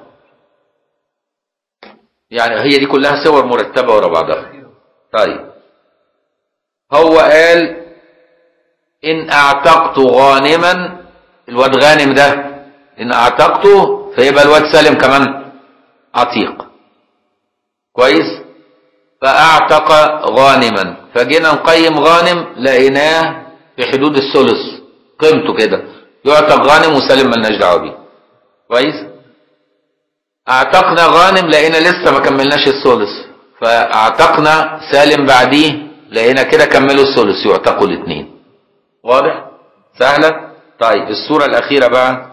يعني هي دي كلها صور مرتبة ورا بعضها طيب هو قال إن أعتقت غانما الواد غانم ده إن أعتقته فيبقى الواد سالم كمان عتيق كويس فأعتق غانما فجينا نقيم غانم لقيناه في حدود الثلث قيمته كده يعتق غانم وسالم ملناش دعوه بيه كويس اعتقنا غانم لقينا لسه ما كملناش الثلث فاعتقنا سالم بعديه لقينا كده كملوا الثلث يعتقوا الاثنين واضح سهله طيب الصوره الاخيره بقى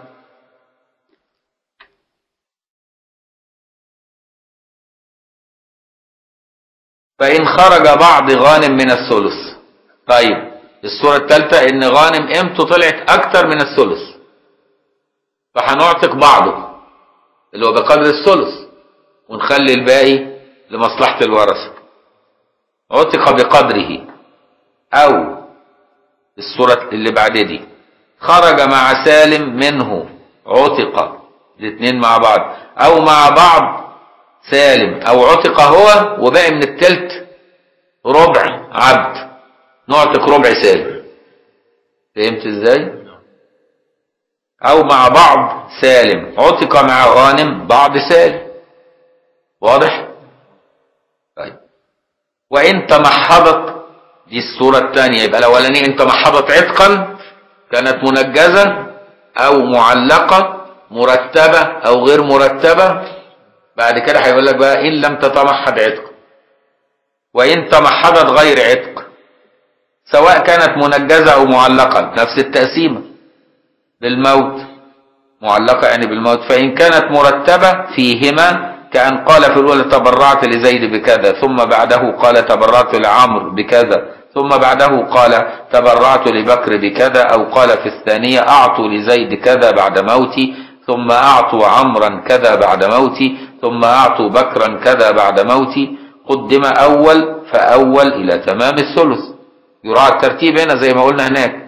فإن خرج بعض غانم من الثلث طيب الصورة الثالثة إن غانم قيمته طلعت أكتر من الثلث فهنعتق بعضه اللي هو بقدر الثلث ونخلي الباقي لمصلحة الورثة عتق بقدره أو الصورة اللي بعد دي خرج مع سالم منه عتق الاثنين مع بعض أو مع بعض سالم أو عتق هو وباقي من التلت ربع عبد نعتق ربع سالم فهمت ازاي او مع بعض سالم عتق مع غانم بعض سالم واضح طيب وان تمحضت دي الصورة الثانية يبقى الاولانية ان تمحضت عتقا كانت منجزة او معلقة مرتبة او غير مرتبة بعد كده هيقول لك بقى ان لم تتمحض عتق وان تمحضت غير عتق سواء كانت منجزة أو معلقة نفس التقسيمة بالموت معلقة يعني بالموت فإن كانت مرتبة فيهما كأن قال في الأولى تبرعت لزيد بكذا ثم بعده قال تبرعت لعمرو بكذا ثم بعده قال تبرعت لبكر بكذا أو قال في الثانية أعطوا لزيد كذا بعد موتي ثم أعطوا عمرا كذا بعد موتي ثم أعطوا بكرا كذا بعد موتي قدم أول فأول إلى تمام الثلث يراعى الترتيب هنا زي ما قلنا هناك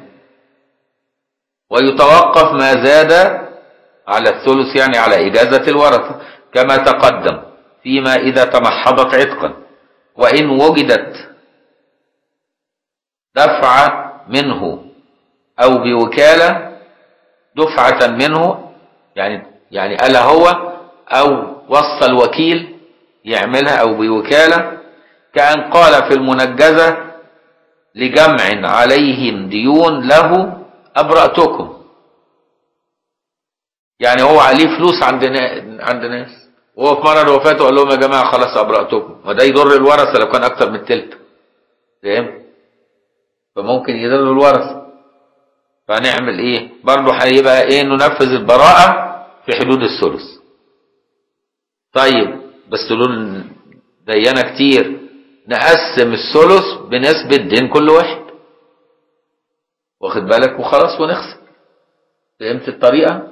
ويتوقف ما زاد على الثلث يعني على إجازة الورثة كما تقدم فيما إذا تمحضت عتقا وإن وجدت دفعة منه أو بوكالة دفعة منه يعني يعني ألا هو أو وصى الوكيل يعملها أو بوكالة كأن قال في المنجزة لجمع عليهم ديون له أبرأتكم يعني هو عليه فلوس عند نا- عند ناس وهو في مرض وفاته قال لهم يا جماعه خلاص ابرأتكم وده يضر الورثه لو كان اكتر من التلت فاهم فممكن يضر الورثه فهنعمل ايه برضه هيبقى ايه ننفذ البراءه في حدود الثلث طيب بس دول ديانه كتير نقسم الثلث بنسبه دين كل واحد واخد بالك وخلاص ونخسر فهمت الطريقه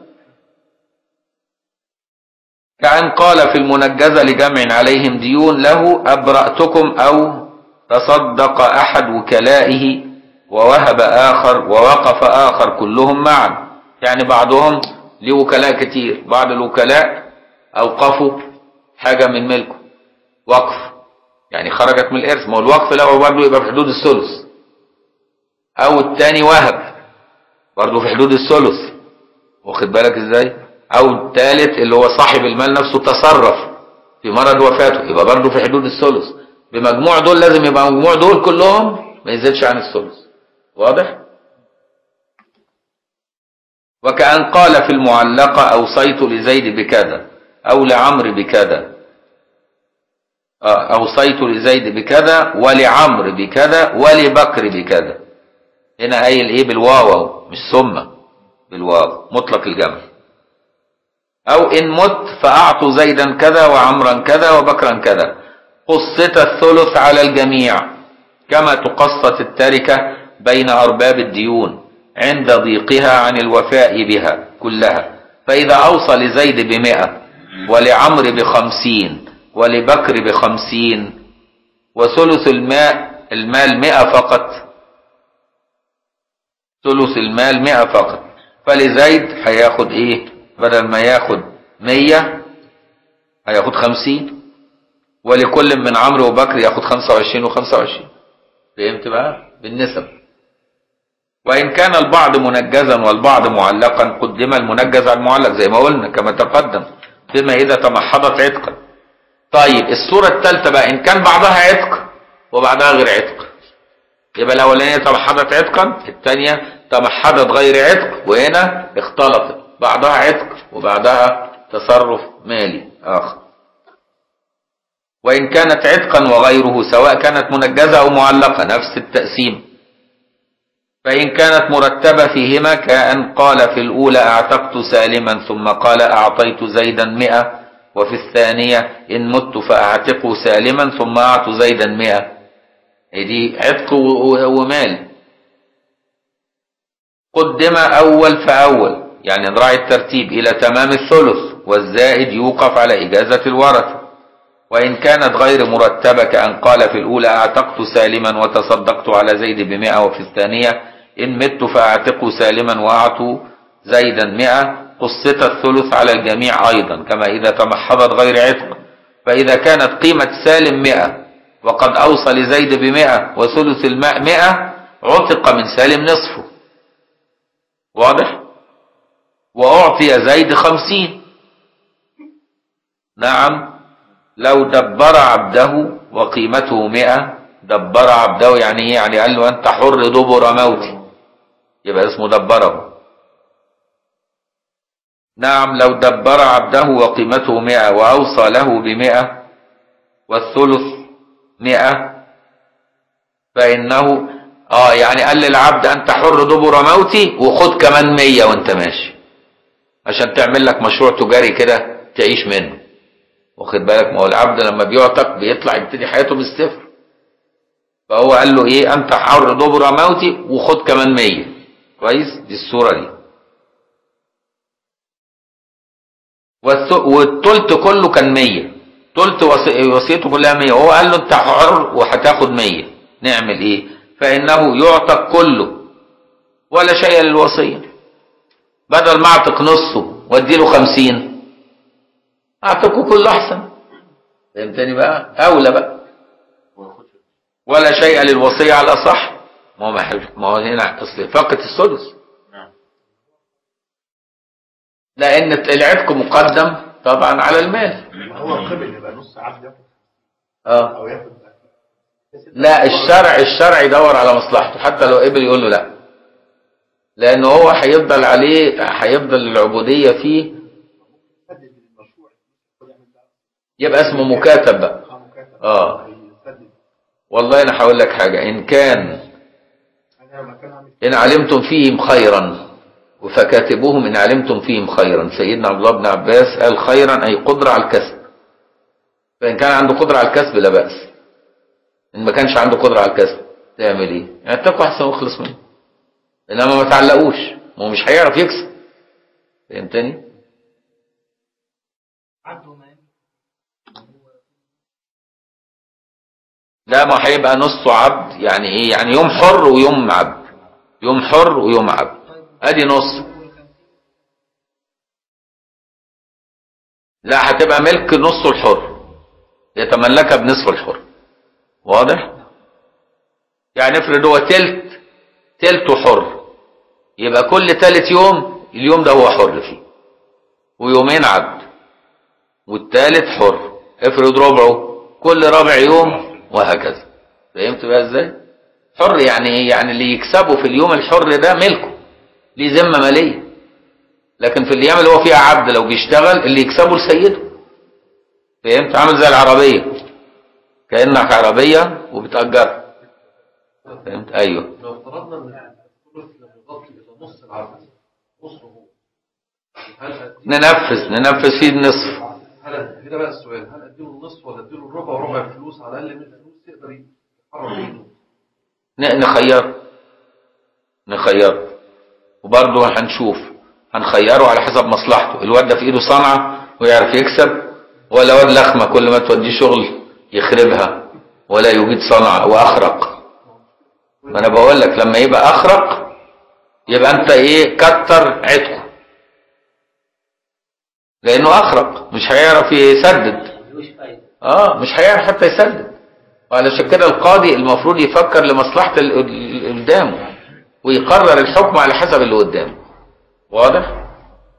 كأن قال في المنجزة لجمع عليهم ديون له أبرأتكم أو تصدق أحد وكلائه ووهب آخر ووقف آخر كلهم معا يعني بعضهم ليه وكلاء كتير بعض الوكلاء أوقفوا حاجة من ملكه وقف يعني خرجت من الإرث ما هو الوقف له برضه يبقى في حدود الثلث أو التاني وهب برضه في حدود الثلث واخد بالك ازاي او الثالث اللي هو صاحب المال نفسه تصرف في مرض وفاته يبقى برضه في حدود الثلث بمجموع دول لازم يبقى مجموع دول كلهم ما يزيدش عن الثلث واضح وكأن قال في المعلقة أوصيت لزيد بكذا أو لعمرو بكذا آه، أوصيت لزيد بكذا ولعمرو بكذا ولبكر بكذا هنا قايل ايه بالواو أهو، مش ثم بالواو مطلق الجمع أو إن مت فأعطوا زيدا كذا وعمرا كذا وبكرا كذا قسط الثلث على الجميع كما تقسط التركة بين أرباب الديون عند ضيقها عن الوفاء بها كلها فإذا أوصى لزيد بمئة ولعمر بخمسين ولبكر بخمسين وثلث الماء المال مئة فقط ثلث المال مئة فقط فلزيد هياخد ايه بدل ما ياخد مية هياخد خمسين ولكل من عمرو وبكر ياخد خمسة وعشرين وخمسة وعشرين فهمت بقى بالنسب وإن كان البعض منجزا والبعض معلقا قدم المنجز على المعلق زي ما قلنا كما تقدم بما إذا تمحضت عتقا طيب الصورة الثالثة بقى إن كان بعضها عتق وبعضها غير عتق يبقى الأولانية تمحضت عتقا الثانية تمحضت غير عتق وهنا اختلطت بعضها عتق وبعضها تصرف مالي آخر وإن كانت عتقا وغيره سواء كانت منجزة أو معلقة نفس التقسيم فإن كانت مرتبة فيهما كأن قال في الأولى أعتقت سالما ثم قال أعطيت زيدا مئة وفي الثانية إن مت فأعتق سالما ثم أعط زيدا مئة دي عتق ومال قدم أول فأول يعني نراعي الترتيب إلى تمام الثلث والزائد يوقف على إجازة الورثة وإن كانت غير مرتبة كأن قال في الأولى أعتقت سالما وتصدقت على زيد بمئة وفي الثانية إن مت فأعتق سالما وأعطوا زيدا مئة قسط الثلث على الجميع أيضا كما إذا تمحضت غير عتق فإذا كانت قيمة سالم مئة وقد أوصى لزيد بمئة وثلث الماء مئة عتق من سالم نصفه واضح وأعطي زيد خمسين نعم لو دبر عبده وقيمته مئة دبر عبده يعني ايه يعني قال له انت حر دبر موتي يبقى اسمه دبره نعم لو دبر عبده وقيمته مئة وأوصى له بمئة والثلث مئة فإنه اه يعني قال للعبد انت حر دبر موتي وخد كمان مية وانت ماشي عشان تعمل لك مشروع تجاري كده تعيش منه واخد بالك ما هو العبد لما بيعتق بيطلع يبتدي حياته بالصفر فهو قال له ايه انت حر دبر موتي وخد كمان مية كويس دي الصورة دي والتلت كله كان مية تلت وصيته كلها مية وهو قال له انت حر وهتاخد مية نعمل ايه فانه يعتق كله ولا شيء للوصية بدل ما اعتق نصه واديله خمسين اعتقه كله احسن فهمتني بقى اولى بقى ولا شيء للوصية على الاصح ما هو ما هو هنا اصل فاقة السدس لان العتق مقدم طبعا على المال هو قبل يبقى نص عبد ياخد اه او ياخد لا الشرع الشرع يدور على مصلحته حتى لو قبل يقول له لا لان هو هيفضل عليه هيفضل العبوديه فيه يبقى اسمه مكاتب بقى مكاتب آه. هيسدد. والله انا هقول لك حاجة ان كان انا لما كان عامل إن علمتم فيهم خيرا فكاتبوهم إن علمتم فيهم خيرا سيدنا عبد الله بن عباس قال خيرا أي قدرة على الكسب فإن كان عنده قدرة على الكسب لا بأس إن ما كانش عنده قدرة على الكسب تعمل إيه؟ يعني اتقوا أحسن واخلص منه إنما ما تعلقوش ما هو مش هيعرف يكسب فهمتني؟ عبد وما يملك لا ما هيبقى نصه عبد يعني إيه؟ يعني يوم حر ويوم عبد يوم حر ويوم عبد أدي نص لا هتبقى ملك نصه الحر يتملكها بنصف الحر واضح يعني افرض هو تلت تلته حر يبقى كل تالت يوم اليوم ده هو حر فيه ويومين عبد والتالت حر افرض ربعه كل ربع يوم وهكذا فهمت بقى ازاي حر يعني ايه يعني اللي يكسبه في اليوم الحر ده ملكه ليه ذمه ماليه لكن في الايام اللي هو فيها عبد لو بيشتغل اللي يكسبه لسيده فهمت عامل زي العربيه كانك عربيه وبتاجرها فهمت ايوه لو افترضنا ان الثلث لم يغطي الا نص العبد نصه هو هل أدي- ننفذ ننفذ فيه النصف هل أدي- هنا بقى السؤال هل اديله النصف ولا اديله الربع وربع الفلوس على الاقل من الفلوس يقدر يحرر منه ن- نخيره نخيره وبرضه هنشوف هنخيره على حسب مصلحته الواد ده في ايده صنعة ويعرف يكسب ولا واد لخمة كل ما توديه شغل يخربها ولا يجيد صنعة واخرق ما انا بقول لك لما يبقى اخرق يبقى انت ايه كتر عتقه لانه اخرق مش هيعرف يسدد ملوش فايدة اه مش هيعرف حتى يسدد وعلشان كده القاضي المفروض يفكر لمصلحة ال- ال- اللي قدامه ويقرر الحكم على حسب اللي قدامه واضح؟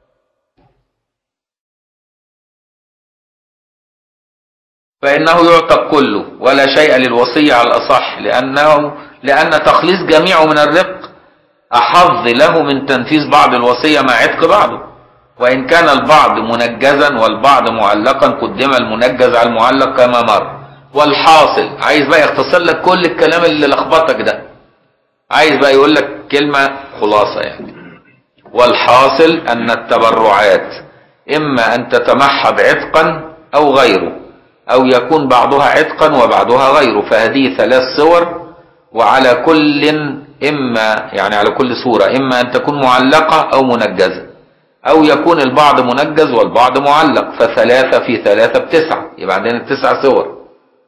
فإنه يعتق كله ولا شيء للوصية على الأصح لأنه لأن تخليص جميعه من الرق أحظ له من تنفيذ بعض الوصية مع عتق بعضه وإن كان البعض منجزا والبعض معلقا قدم المنجز على المعلق كما مر والحاصل عايز بقى يختصر لك كل الكلام اللي لخبطك ده عايز بقى يقول لك كلمة خلاصة يعني والحاصل أن التبرعات إما أن تتمحض عتقا أو غيره أو يكون بعضها عتقا وبعضها غيره فهذه ثلاث صور وعلى كل إما يعني على كل صورة إما أن تكون معلقة أو منجزة أو يكون البعض منجز والبعض معلق فثلاثة في ثلاثة بتسعة يبقى عندنا تسع صور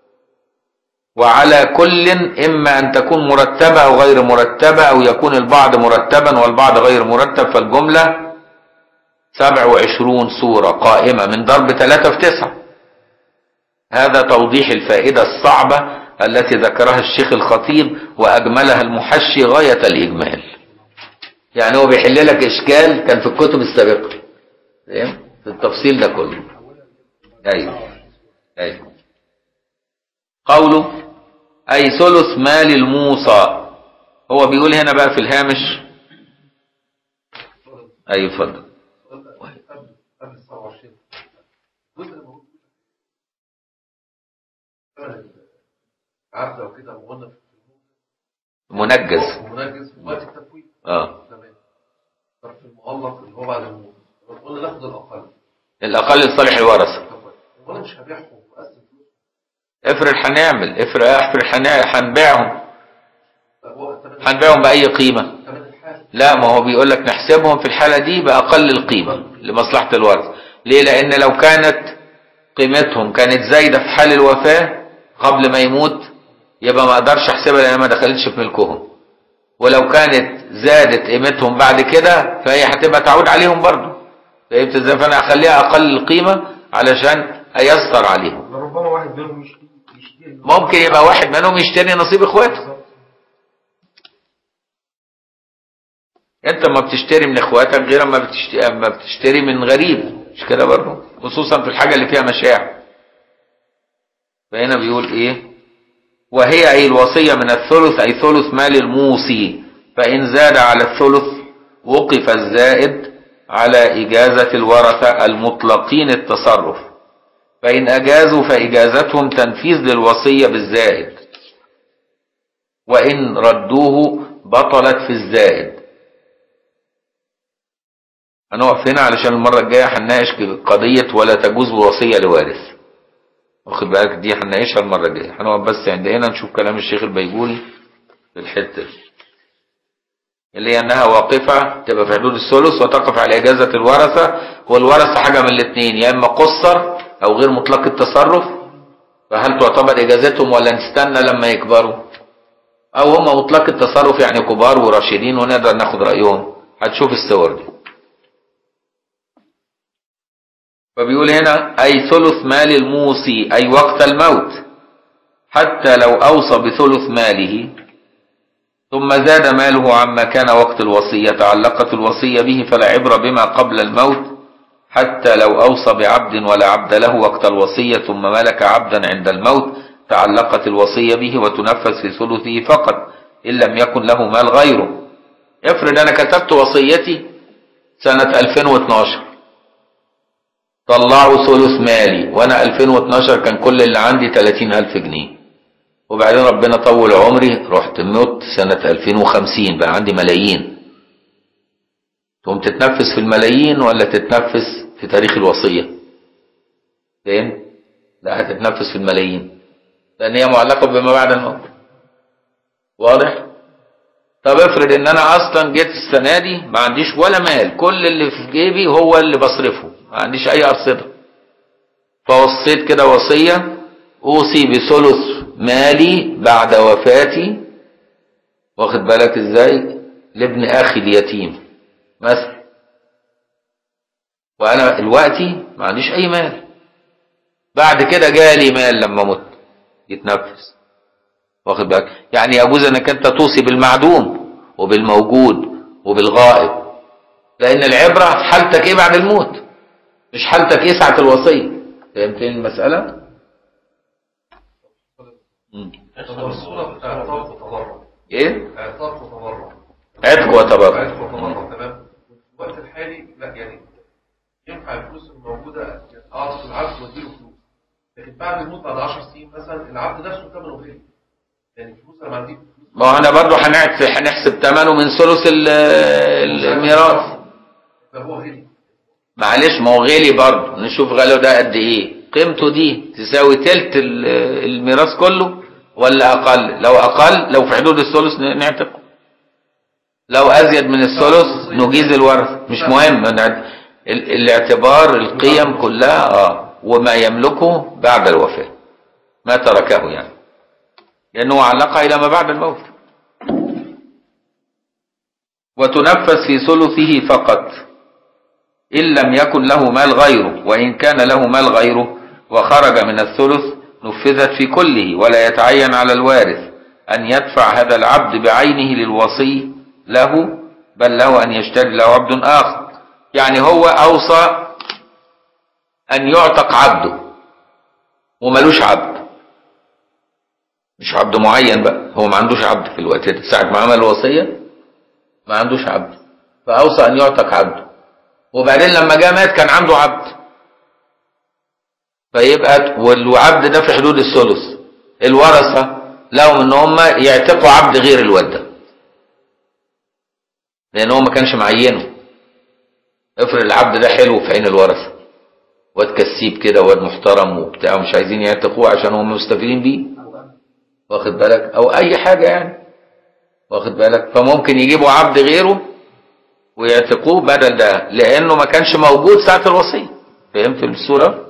وعلى كل إما أن تكون مرتبة أو غير مرتبة أو يكون البعض مرتبا والبعض غير مرتب فالجملة سبع وعشرون صورة قائمة من ضرب ثلاثة في تسعة هذا توضيح الفائدة الصعبة التي ذكرها الشيخ الخطيب وأجملها المحشي غاية الإجمال يعني هو بيحل لك إشكال كان في الكتب السابقة فاهم؟ في التفصيل ده كله أيوه أيوه قوله أي ثلث مال الموصى هو بيقول هنا بقى في الهامش أي اتفضل قبل قبل 27 جزء موجود عبد او كده قلنا في منجز المنجز في وقت التفويض اه تمام طب في المعلق اللي هو بعد الموت قلنا ناخد الاقل الأقل لصالح الورثة وانا مش هبيعهم واقسم فلوس افرض هنعمل افرض افرض هنع- هنبيعهم طب هو تمام هنبيعهم بأي قيمة تمام الحال لا ما هو بيقول لك نحسبهم في الحالة دي بأقل القيمة لمصلحة الورث ليه لأن لو كانت قيمتهم كانت زايدة في حال الوفاة قبل ما يموت يبقى ما اقدرش احسبها لان ما دخلتش في ملكهم ولو كانت زادت قيمتهم بعد كده فهي هتبقى تعود عليهم برضه فهمت ازاي فانا اخليها اقل القيمة علشان ايسر عليهم ربما واحد منهم يشتري يشتري ممكن يبقى واحد منهم يشتري نصيب اخواته انت ما بتشتري من اخواتك غير ما بتشتري, ما بتشتري من غريب مش كده برضه خصوصا في الحاجه اللي فيها مشاعر فهنا بيقول ايه وهي اي الوصيه من الثلث اي ثلث مال الموصي فان زاد على الثلث وقف الزائد على اجازه الورثه المطلقين التصرف فإن أجازوا فإجازتهم تنفيذ للوصية بالزائد وإن ردوه بطلت في الزائد هنقف هنا علشان المرة الجاية هنناقش قضية ولا تجوز وصية لوارث واخد بالك دي هنناقشها المرة الجاية هنقف بس عند هنا نشوف كلام الشيخ البيجوري في الحتة دي اللي هي انها واقفة تبقى في حدود الثلث وتقف على اجازة الورثة والورثة حاجة من الاثنين يا اما قصر او غير مطلق التصرف فهل تعتبر اجازتهم ولا نستنى لما يكبروا او هم مطلق التصرف يعني كبار وراشدين ونقدر ناخد رأيهم هتشوف الصور دي فبيقول هنا أي ثلث مال الموصي أي وقت الموت حتى لو أوصى بثلث ماله ثم زاد ماله عما كان وقت الوصية تعلقت الوصية به فلا عبرة بما قبل الموت حتى لو أوصى بعبد ولا عبد له وقت الوصية ثم ملك عبدا عند الموت تعلقت الوصية به وتنفذ في ثلثه فقط إن لم يكن له مال غيره افرض أنا كتبت وصيتي سنة 2012 طلعوا ثلث مالي وانا 2012 كان كل اللي عندي 30 الف جنيه وبعدين ربنا طول عمري رحت مت سنة 2050 بقى عندي ملايين تقوم تتنفس في الملايين ولا تتنفس في تاريخ الوصية فين لا هتتنفس في الملايين لان هي معلقة بما بعد الموت واضح طب افرض ان انا اصلا جيت السنة دي ما عنديش ولا مال كل اللي في جيبي هو اللي بصرفه ما عنديش اي ارصده فوصيت كده وصيه اوصي بثلث مالي بعد وفاتي واخد بالك ازاي لابن اخي اليتيم مثلا وانا دلوقتي ما عنديش اي مال بعد كده جالي مال لما مت يتنفس واخد بالك يعني يجوز انك انت توصي بالمعدوم وبالموجود وبالغائب لان العبره في حالتك ايه بعد الموت مش حالتك ايه ساعة الوصية فهمتني المسألة؟ مم. طب الصورة اعتراف وتبرع ايه؟ اعتراف وتبرع عتق وتبرع اعتراف وتبرع تمام في الوقت الحالي لا يعني ينفع الفلوس الموجودة يعني اعطي العبد واديله فلوس لكن بعد الموت بعد 10 سنين مثلا العبد نفسه ثمنه غالي يعني الفلوس انا عندي فلوس ما هو احنا برضه هنحسب هنحسب ثمنه من ثلث ال- الميراث فهو غالي معلش ما هو غالي برضه نشوف غلو ده قد ايه قيمته دي تساوي تلت ال- الميراث كله ولا اقل لو اقل لو في حدود الثلث ن- نعتقه لو ازيد من الثلث نجيز الورث مش مهم نعت- ال- الاعتبار القيم كلها اه وما يملكه بعد الوفاة ما تركه يعني لأنه علقها إلى ما بعد الموت وتنفذ في ثلثه فقط إن لم يكن له مال غيره وإن كان له مال غيره وخرج من الثلث نفذت في كله ولا يتعين على الوارث أن يدفع هذا العبد بعينه للوصي له بل له أن يشتري له عبد آخر يعني هو أوصى أن يعتق عبده وملوش عبد مش عبد معين بقى هو ما عندوش عبد في الوقت ده ساعة ما عمل الوصية ما عندوش عبد فأوصى أن يعتق عبده وبعدين لما جاء مات كان عنده عبد فيبقى والعبد ده في حدود الثلث الورثة لهم ان هم يعتقوا عبد غير الواد ده لان هو ما كانش معينه افرض العبد ده حلو في عين الورثة واد كسيب كده واد محترم وبتاع مش عايزين يعتقوه عشان هم مستفيدين بيه واخد بالك او اي حاجة يعني واخد بالك فممكن يجيبوا عبد غيره ويعتقوه بدل ده لانه ما كانش موجود ساعة الوصية فهمت الصورة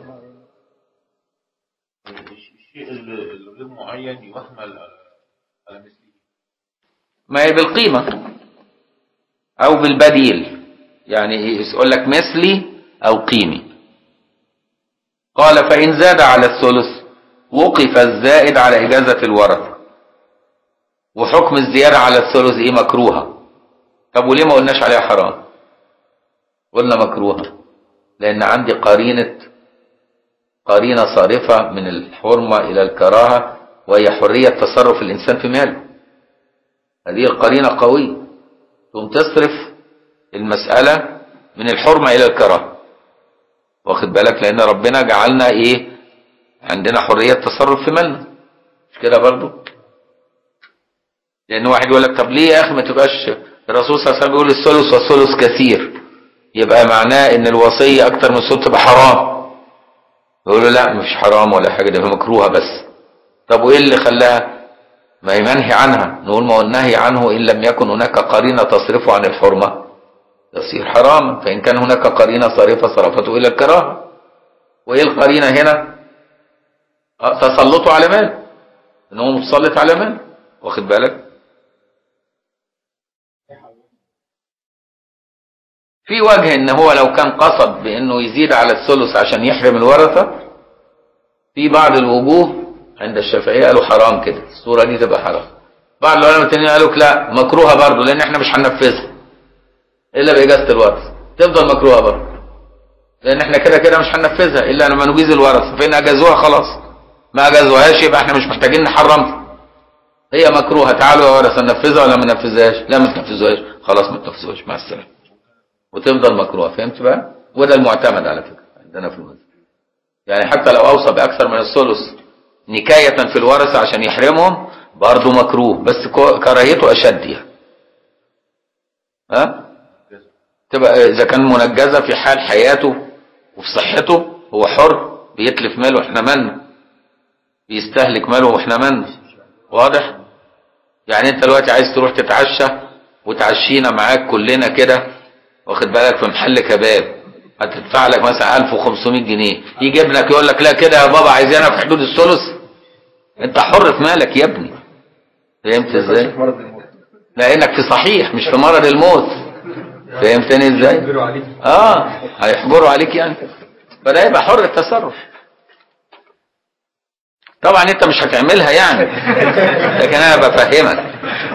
الشيء ال- الغير معين يحمل على على مثله ما هي بالقيمة او بالبديل يعني يقول لك مثلي او قيمي قال فإن زاد على الثلث وقف الزائد على إجازة الورثة وحكم الزيادة على الثلث إيه مكروهة طب وليه ما قلناش عليها حرام قلنا مكروهة لأن عندي قرينة قرينة صارفة من الحرمة إلى الكراهة وهي حرية تصرف الإنسان في ماله هذه القرينة قوية ثم تصرف المسألة من الحرمة إلى الكراهة واخد بالك لأن ربنا جعلنا إيه عندنا حرية تصرف في مالنا مش كده برضو لان واحد يقول لك طب ليه يا اخي ما تبقاش الرسول صلى الله عليه وسلم بيقول الثلث والثلث كثير يبقى معناه ان الوصية اكتر من الثلث تبقى حرام يقول له لا مش حرام ولا حاجة ده مكروهة بس طب وايه اللي خلاها ما هي منهي عنها نقول ما هو النهي عنه ان لم يكن هناك قرينة تصرفه عن الحرمة يصير حراما فان كان هناك قرينة صارفة صرفته الى الكراهة وايه القرينة هنا آه، تسلطه على مال ان هو متسلط على مال واخد بالك في وجه ان هو لو كان قصد بانه يزيد على الثلث عشان يحرم الورثة في بعض الوجوه عند الشافعية قالوا حرام كده الصورة دي تبقى حرام بعض العلماء التانيين قالوا لا مكروهة برضه لان احنا مش هننفذها الا باجازة الورث تفضل مكروهة برضه لان احنا كده كده مش هننفذها الا لما نجيز الورثة فان اجازوها خلاص ما اجازوهاش يبقى احنا مش محتاجين نحرمها هي مكروهة تعالوا يا ورثة ننفذها ولا ما ننفذهاش لا ما تنفذوهاش خلاص ما تنفذوهاش مع السلامة وتفضل مكروهة فهمت بقى وده المعتمد على فكرة عندنا في المذهب يعني حتى لو اوصى باكثر من الثلث نكاية في الورثة عشان يحرمهم برضه مكروه بس كو- كراهيته اشد يعني ها تبقى اذا كان منجزة في حال حياته وفي صحته هو حر بيتلف ماله احنا من بيستهلك ماله واحنا من واضح يعني انت دلوقتي عايز تروح تتعشى وتعشينا معاك كلنا كده واخد بالك في محل كباب هتدفع لك مثلا 1500 جنيه يجي ابنك يقول لك لا كده يا بابا عايزانا في حدود الثلث انت حر في مالك يا ابني فهمت ازاي لانك في صحيح مش في مرض الموت فهمتني ازاي يجبروا عليك اه هيحجروا عليك يعني فده يبقى حر التصرف طبعا انت مش هتعملها يعني لكن انا بفهمك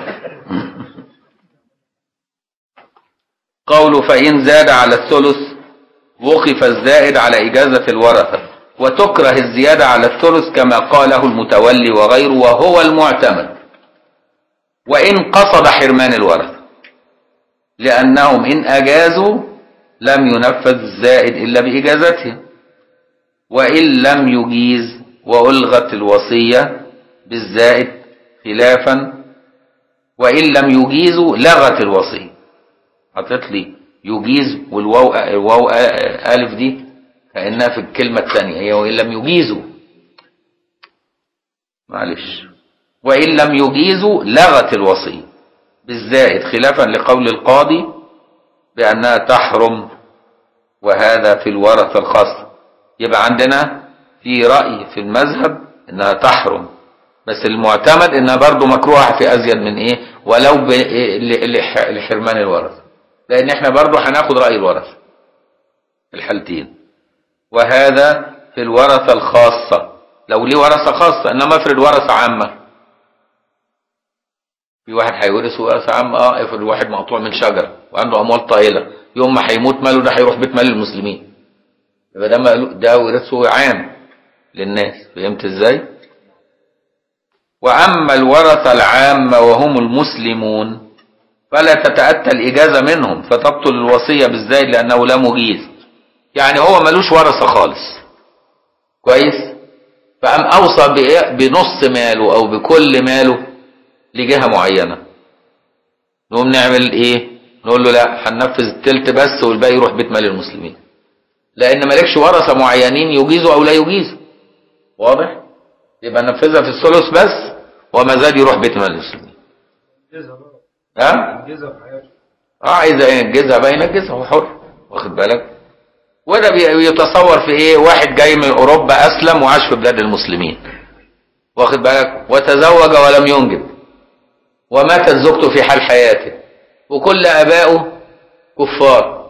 قوله فإن زاد على الثلث وقف الزائد على إجازة الورثة وتكره الزيادة على الثلث كما قاله المتولي وغيره وهو المعتمد وإن قصد حرمان الورثة لأنهم إن أجازوا لم ينفذ الزائد إلا بإجازته وإن لم يجيز وألغت الوصية بالزائد خلافا وإن لم يجيزوا لغت الوصية حطيت لي يجيز والواو الواو ألف دي كأنها في الكلمة الثانية هي وإن لم يجيزوا معلش وإن لم يجيزوا لغت الوصية بالزائد خلافا لقول القاضي بأنها تحرم وهذا في الورثة الخاصة يبقى عندنا في رأي في المذهب انها تحرم بس المعتمد انها برضو مكروهة في ازيد من ايه ولو ب- ل- لح- لحرمان الورثة لان احنا برضو هناخد رأي الورثة في الحالتين وهذا في الورثة الخاصة لو ليه ورثة خاصة انما افرض ورثة عامة في واحد هيورث ورثة عامة اه افرض واحد مقطوع من شجرة وعنده اموال طائلة يوم ما هيموت ماله ده هيروح بيت مال المسلمين يبقى ده ماله- ده ورثه عام للناس فهمت ازاي واما الورثة العامة وهم المسلمون فلا تتأتى الإجازة منهم فتبطل الوصية بالزايد لأنه لا مجيز يعني هو ملوش ورثة خالص كويس فقام أوصى بإيه؟ بنص ماله أو بكل ماله لجهة معينة نقوم نعمل إيه نقول له لا هننفذ التلت بس والباقي يروح بيت مال المسلمين لأن مالكش ورثة معينين يجيزوا أو لا يجيزوا واضح يبقى ننفذها في الثلث بس وما زاد يروح بيت مال المسلمين ينجزها بقى ها ينجزها في حياته اه عايز ينجزها بقى ينجزها هو حر واخد بالك وده بي- بيتصور في ايه واحد جاي من اوروبا اسلم وعاش في بلاد المسلمين واخد بالك وتزوج ولم ينجب وماتت زوجته في حال حياته وكل ابائه كفار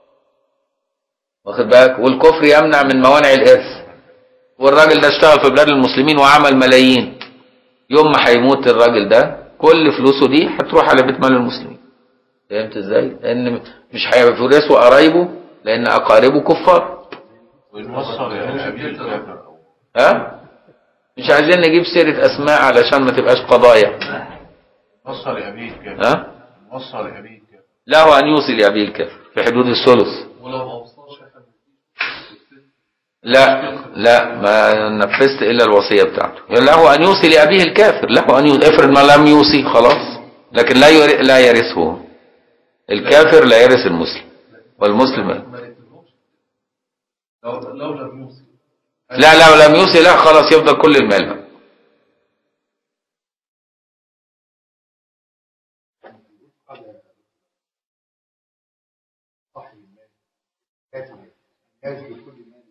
واخد بالك والكفر يمنع من موانع الارث والراجل ده اشتغل في بلاد المسلمين وعمل ملايين يوم ما هيموت الراجل ده كل فلوسه دي هتروح على بيت مال المسلمين فهمت ازاي؟ لان مش هيورثوا قرايبه لان اقاربه كفار وينوصل يعني أبيه الكافر أو ها؟ مش عايزين نجيب سيرة اسماء علشان ما تبقاش قضايا وصل لأبيه الكافر ها؟ وصل لأبيه الكافر له ان يوصي لابيه الكافر في حدود الثلث ولو ما وصلش احنا لا لا ما نفذت الا الوصيه بتاعته له ان يوصي لابيه الكافر له ان يوصي افرض ما لم يوصي خلاص لكن لا ير- لا يرثه الكافر لا يرث المسلم والمسلم ما نقتلهمش لو لو لم يوصي لا لا لم يوصي لا خلاص يفضل كل المال بقى. صاحب المال كاتب كاتب كل مال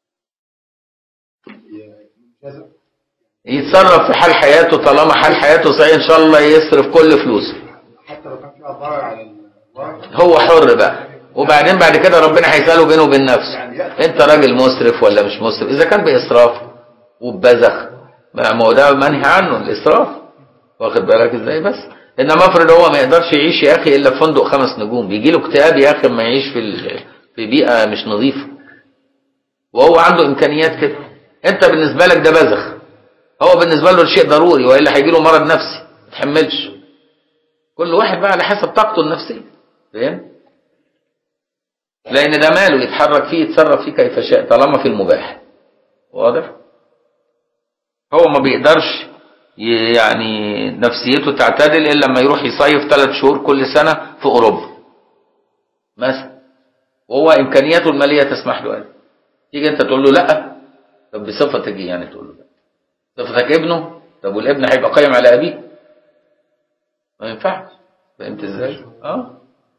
يجازف يتصرف في حال حياته طالما حال حياته صحيح ان شاء الله يصرف كل فلوسه حتى لو كان فيها ضرر على الوارث هو حر بقى وبعدين بعد كده ربنا هيسأله بينه وبين نفسه انت راجل مسرف ولا مش مسرف اذا كان باسراف وببذخ ما ما هو ده منهي عنه الاسراف واخد بالك ازاي بس انما افرض هو ما يقدرش يعيش يا اخي الا في فندق خمس نجوم بيجي له اكتئاب يا اخي ما يعيش في ال- في بيئه مش نظيفه وهو عنده امكانيات كده انت بالنسبه لك ده بذخ هو بالنسبه له شيء ضروري والا هيجي له مرض نفسي ما يتحملش كل واحد بقى على حسب طاقته النفسيه فاهم لان ده ماله يتحرك فيه يتصرف فيه كيف شاء طالما في المباح واضح هو ما بيقدرش ي- يعني نفسيته تعتدل الا لما يروح يصيف ثلاث شهور كل سنه في اوروبا مثلا وهو امكانياته الماليه تسمح له هذا تيجي انت تقول له لا طب بصفتك ايه يعني تقول له لا صفتك ابنه طب والابن هيبقى قايم على ابيه ما ينفعش فهمت ازاي اه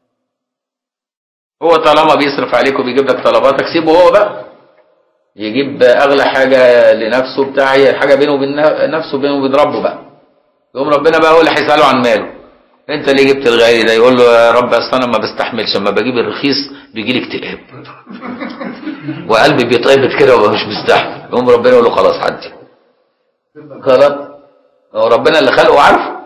هو طالما بيصرف عليك وبيجيب لك طلباتك سيبه هو بقى يجيب اغلى حاجه لنفسه بتاع هي حاجه بينه وبين نفسه بينه وبين ربه بقى يقوم ربنا بقى هو اللي هيساله عن ماله انت ليه جبت الغالي ده يقول له يا رب اصل انا ما بستحملش اما بجيب الرخيص بيجي لي اكتئاب وقلبي بيتقبض كده ومش مستحمل يقوم ربنا يقول له خلاص عدي خلاص هو ربنا اللي خلقه عارفه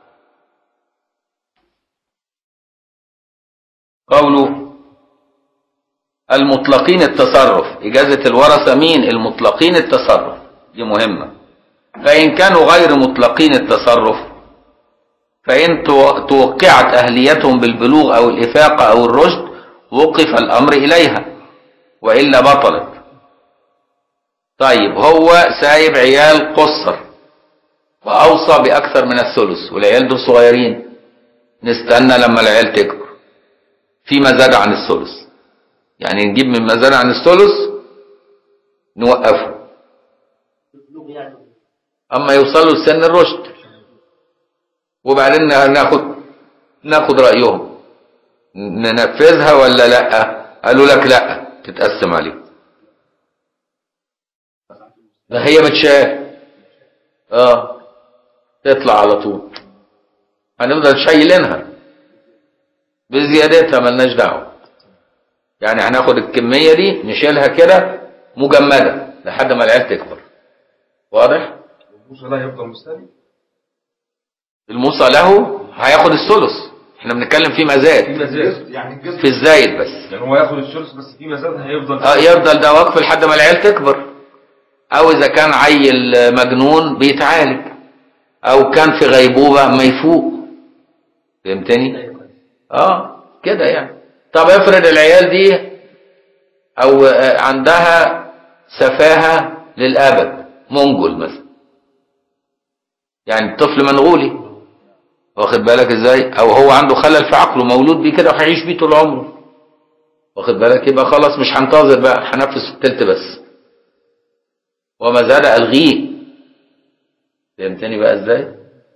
قوله المطلقين التصرف إجازة الورثة مين المطلقين التصرف دي مهمة فإن كانوا غير مطلقين التصرف فإن تو- توقعت أهليتهم بالبلوغ أو الإفاقة أو الرشد وقف الأمر إليها وإلا بطلت طيب هو سايب عيال قصر وأوصى بأكثر من الثلث والعيال دول صغيرين نستنى لما العيال تكبر فيما زاد عن الثلث يعني نجيب مما زاد عن الثلث نوقفه اما يوصلوا لسن الرشد وبعدين ناخد ناخد رايهم ننفذها ولا لا قالوا لك لا تتقسم عليهم ده هي متشاه اه تطلع على طول هنفضل شايلينها بزيادتها ملناش دعوه يعني هناخد الكميه دي نشيلها كده مجمده لحد ما العيال تكبر واضح الموسى لا يفضل مستني الموصى له هياخد الثلث احنا بنتكلم في مزاد في مزاد يعني الجزء في الزايد بس يعني هو ياخد الثلث بس في مزاد هيفضل اه يفضل ده وقف لحد ما العيال تكبر او اذا كان عيل مجنون بيتعالج او كان في غيبوبه ما يفوق فهمتني اه كده يعني طب افرض العيال دي او آه، عندها سفاهه للابد منجل مثلا يعني الطفل منغولي واخد بالك ازاي او هو عنده خلل في عقله مولود بيه كده وهيعيش بيه طول عمره واخد بالك يبقى خلاص مش هنتظر بقى هنفذ التلت بس وما زاد الغيه فهمتني بقى ازاي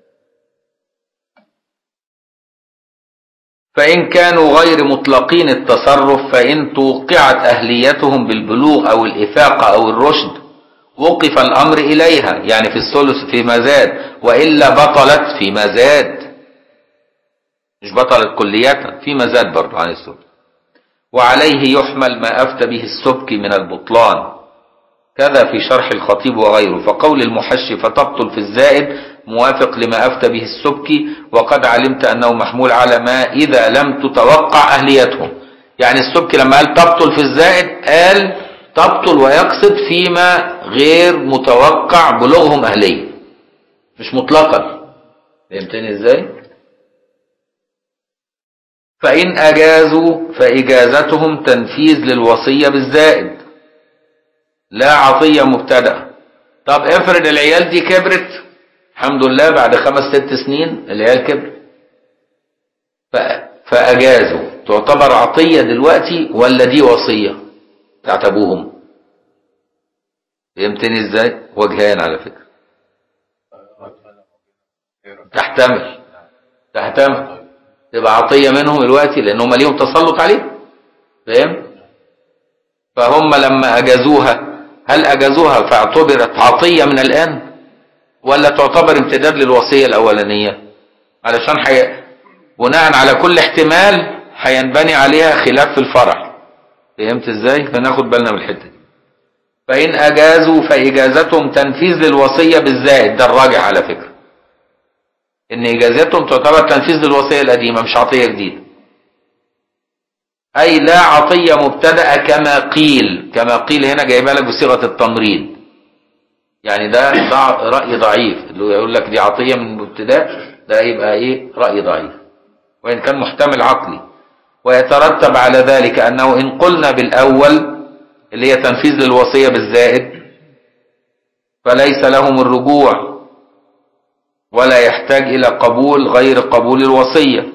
فإن كانوا غير مطلقين التصرف فإن توقعت أهليتهم بالبلوغ أو الإفاقة أو الرشد وقف الأمر إليها يعني في الثلث في مزاد وإلا بطلت في مزاد مش بطلت كلية في مزاد برضو عن الثلث وعليه يحمل ما أفتى به السبك من البطلان كذا في شرح الخطيب وغيره فقول المحشي فتبطل في الزائد موافق لما أفتى به السبكي وقد علمت أنه محمول على ما إذا لم تتوقع أهليتهم يعني السبكي لما قال تبطل في الزائد قال تبطل ويقصد فيما غير متوقع بلوغهم أهلية مش مطلقا فهمتني ازاي فإن أجازوا فإجازتهم تنفيذ للوصية بالزائد لا عطية مبتدأ طب افرض العيال دي كبرت الحمد لله بعد خمس ست سنين العيال كبرت ف- فأجازوا تعتبر عطية دلوقتي ولا دي وصية بتاعت أبوهم فهمتني ازاي وجهان على فكرة تحتمل تحتمل تبقى عطية منهم دلوقتي لأن هم ليهم تسلط عليه فاهم فهم لما أجازوها هل أجازوها فاعتبرت عطية من الآن ولا تعتبر امتداد للوصية الأولانية علشان حي... بناء على كل احتمال هينبني عليها خلاف في الفرع فهمت ازاي فناخد بالنا من الحتة دي فإن أجازوا فإجازتهم تنفيذ للوصية بالزائد ده الراجع على فكرة إن إجازتهم تعتبر تنفيذ للوصية القديمة مش عطية جديدة أي لا عطية مبتدأة كما قيل كما قيل هنا جايبها لك بصيغة التمريض يعني ده ضع رأي ضعيف اللي هو يقول لك دي عطية من ابتداء ده يبقى إيه رأي ضعيف وإن كان محتمل عقلي ويترتب على ذلك أنه إن قلنا بالأول اللي هي تنفيذ للوصية بالزائد فليس لهم الرجوع ولا يحتاج إلى قبول غير قبول الوصية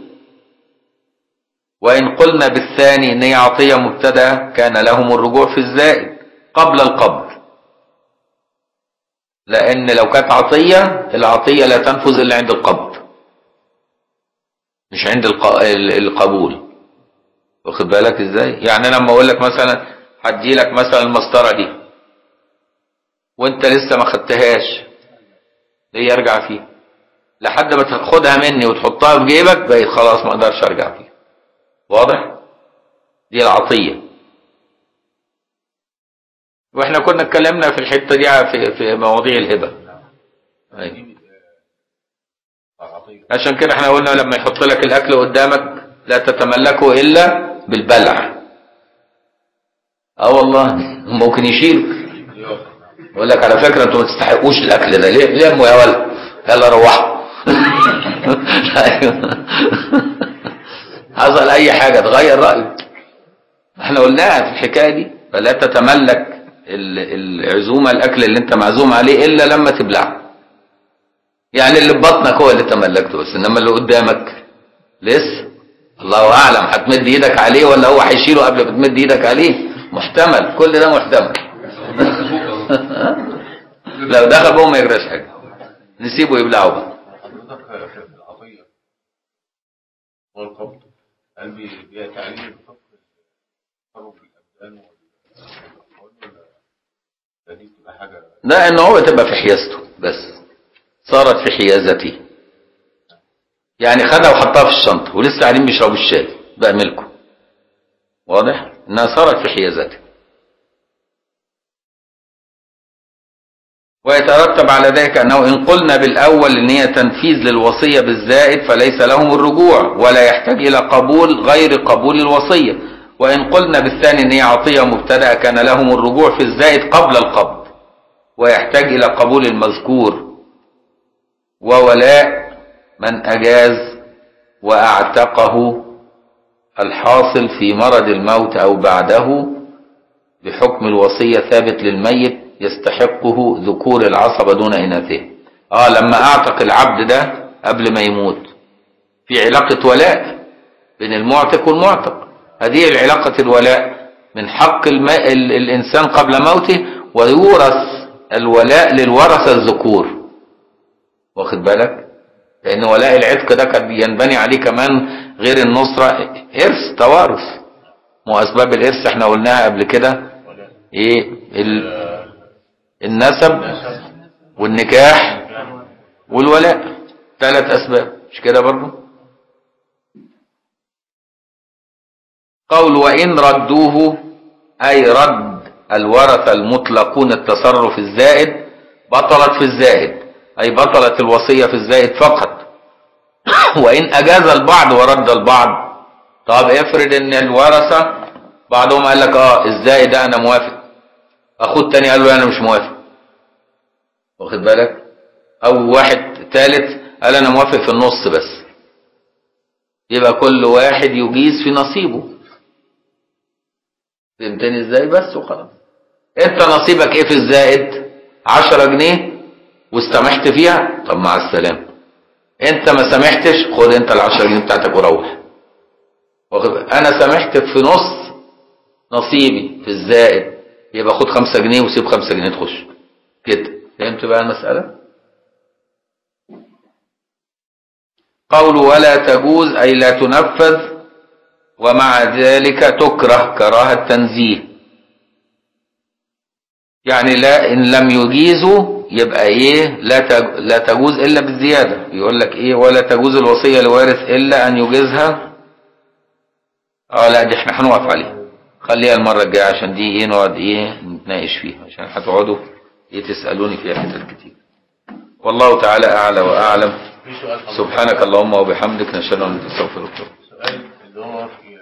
وإن قلنا بالثاني إن هي عطية مبتدأة كان لهم الرجوع في الزائد قبل القبض لأن لو كانت عطية العطية لا تنفذ إلا عند القبض مش عند الق- ال- القبول واخد بالك ازاي يعني انا لما اقول لك مثلا هدي لك مثلا المسطره دي وانت لسه ما خدتهاش ليه ارجع فيها لحد ما تاخدها مني وتحطها في جيبك بقيت خلاص ما اقدرش ارجع فيها واضح دي العطيه واحنا كنا اتكلمنا في الحته دي في في مواضيع الهبه أيوة. العطية عشان كده احنا قلنا لما يحط لك الاكل قدامك لا تتملكه الا بالبلع اه والله ممكن يشيل يقول لك على فكره انتوا ما تستحقوش الاكل ده ليه لموا يا ولد يلا روحوا أيوة. حصل اي حاجه تغير رايه احنا قلناها في الحكايه دي فلا تتملك ال- العزومه الاكل اللي انت معزوم عليه الا لما تبلعه يعني اللي في بطنك هو اللي تملكته بس انما اللي قدامك لسه الله اعلم هتمد ايدك عليه ولا هو هيشيله قبل ما تمد ايدك عليه محتمل كل ده محتمل لو دخل جوه ما يجراش حاجه نسيبه يبلعه بقى حضرتك في في العطية والقبض هل بي- بيها تعليل بفقه التقرب بالأبدان والأقوال ولا ده دي بتبقى حاجة ده ان هو تبقى في حيازته بس صارت في حيازته يعني خدها وحطها في الشنطه ولسه قاعدين بيشربوا الشاي بقى ملكه واضح انها صارت في حيازته ويترتب على ذلك انه ان قلنا بالاول ان هي تنفيذ للوصيه بالزائد فليس لهم الرجوع ولا يحتاج الى قبول غير قبول الوصيه وان قلنا بالثاني ان هي عطيه مبتدأ كان لهم الرجوع في الزائد قبل القبض ويحتاج إلى قبول المذكور وولاء من أجاز وأعتقه الحاصل في مرض الموت أو بعده بحكم الوصية ثابت للميت يستحقه ذكور العصبة دون إناثه آه لما أعتق العبد ده قبل ما يموت في علاقة ولاء بين المعتق والمعتق هذه العلاقة الولاء من حق الم... ال... الإنسان قبل موته ويورث الولاء للورثة الذكور واخد بالك لأن ولاء العتق ده كان ينبني عليه كمان غير النصرة إرث توارث مو أسباب الإرث احنا قلناها قبل كده إيه ال... النسب والنكاح والولاء ثلاث أسباب مش كده برضه قول وإن ردوه أي رد الورثة المطلقون التصرف الزائد بطلت في الزائد أي بطلت الوصية في الزائد فقط وإن أجاز البعض ورد البعض طب افرض إن الورثة بعضهم قال لك اه الزائد ده أنا موافق أخوه التاني قال له أنا مش موافق واخد بالك أو واحد ثالث قال أنا موافق في النص بس يبقى كل واحد يجيز في نصيبه فهمتني ازاي بس وخلاص انت نصيبك ايه في الزائد 10 جنيه واستمحت فيها طب مع السلامه انت ما سامحتش خد انت ال 10 جنيه بتاعتك وروح واخد بالك؟ انا سامحتك في نص نصيبي في الزائد يبقى خد 5 جنيه وسيب 5 جنيه تخش كده فهمت بقى المساله قول ولا تجوز أي لا تنفذ ومع ذلك تكره كراهة تنزيه يعني لا إن لم يجيزوا يبقى إيه لا تج- لا تجوز إلا بالزيادة يقول لك إيه ولا تجوز الوصية لوارث إلا أن يجيزها اه لا دي احنا هنقف عليها خليها المرة الجاية عشان دي ايه نقعد ايه نتناقش فيها عشان هتقعدوا ايه تسألوني فيها حتت كتير والله تعالى أعلى وأعلم في سؤال حضرتك. سبحانك اللهم وبحمدك نشهد ان لا اله الا انت نستغفرك سؤال اللي هو في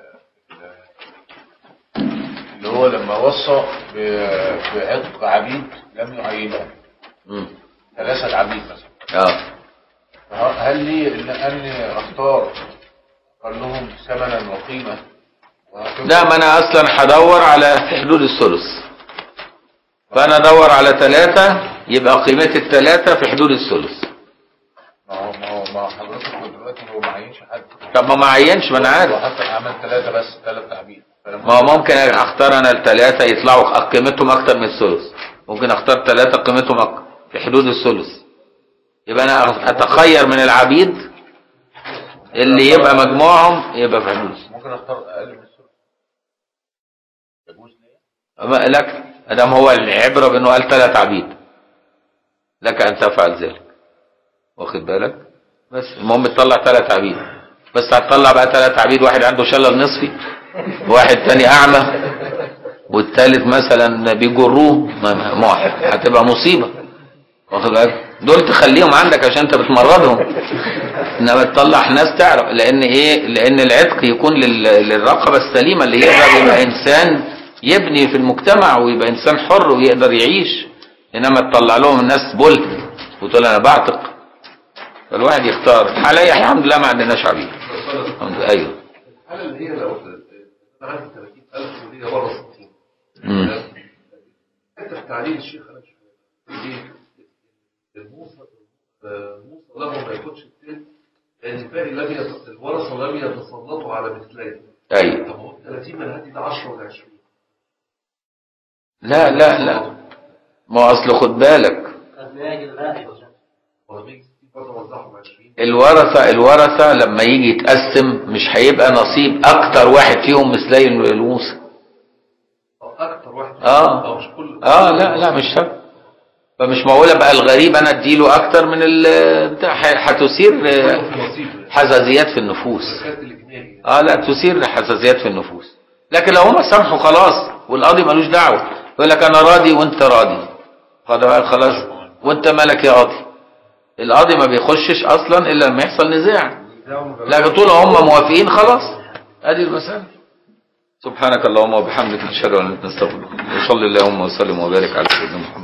اللي هو لما وصى ب- بعتق عبيد لم يعينهم مم. ثلاثة عبيد مثلا اه فه- هل لي ان اني اختار قال لهم ثمنا وقيمة وهكذا؟ لا ما انا اصلا هدور على في حدود الثلث فانا ادور على ثلاثة يبقى قيمة الثلاثة في حدود الثلث ما هو ما هو ما هو حضرتك دلوقتي هو ما عينش حد طب ما ما عينش ما انا هو عارف حتى عمل ثلاثة بس ثلاث عبيد فلما ما هو ممكن اختار انا الثلاثة يطلعوا قيمتهم اكتر من الثلث ممكن اختار ثلاثة قيمتهم أك- في حدود الثلث يبقى انا اتخير من العبيد اللي يبقى مجموعهم يبقى في حدود الثلث. ممكن اختار اقل من الثلث يجوز ليه؟ أما لك ادام هو العبره بانه قال ثلاث عبيد لك ان تفعل ذلك واخد بالك بس المهم تطلع ثلاث عبيد بس هتطلع بقى ثلاث عبيد واحد عنده شلل نصفي واحد تاني اعمى والثالث مثلا بيجروه ما- ما- ما- هتبقى مصيبه واخد بالك دول تخليهم عندك عشان انت بتمرضهم انما تطلع ناس تعرف لان ايه لان العتق يكون لل- للرقبه السليمه اللي يقدر يبقى انسان يبني في المجتمع ويبقى انسان حر ويقدر يعيش انما تطلع لهم الناس بلد وتقول انا بعتق فالواحد يختار حاليا الحمد لله ما عندناش عبيد الحمد لله ايوه الحالة اللي هي لو أنا عندي 30000 وهي ورا 60 مم. حتى في تعليل الشيخ أنا مش فاهم ليه الموصى الموصى له ما ياخدش التلت لأن الباقي لم يت- الورثة لم يتسلطوا على مثلين ايوه طب هو 30 من هدي ده 10 ولا 20 لا لا لا ما هو اصل خد بالك ولما يجي 60 برضه وزعهم 20 الورثة الورثة لما يجي يتقسم مش هيبقى نصيب أكتر واحد فيهم مثلي الموسى أو أكتر واحد آه. أو مش كل اه لا لا مش شرط فمش معقولة بقى الغريب أنا أديله أكتر من ال بتاع ح- هتثير في آه، نصيب حزازيات في النفوس الزكاة الإجمالي اه لا تثير حساسيات في النفوس لكن لو هما سامحوا خلاص والقاضي ملوش دعوة يقول لك أنا راضي وأنت راضي خلاص خلاص وأنت مالك يا قاضي القاضي ما بيخشش أصلا إلا لما يحصل نزاع لكن طول هم موافقين خلاص ادي المسألة سبحانك اللهم وبحمدك نشهد ان لا اله الا انت نستغفرك وصلي اللهم وسلم وبارك على سيدنا محمد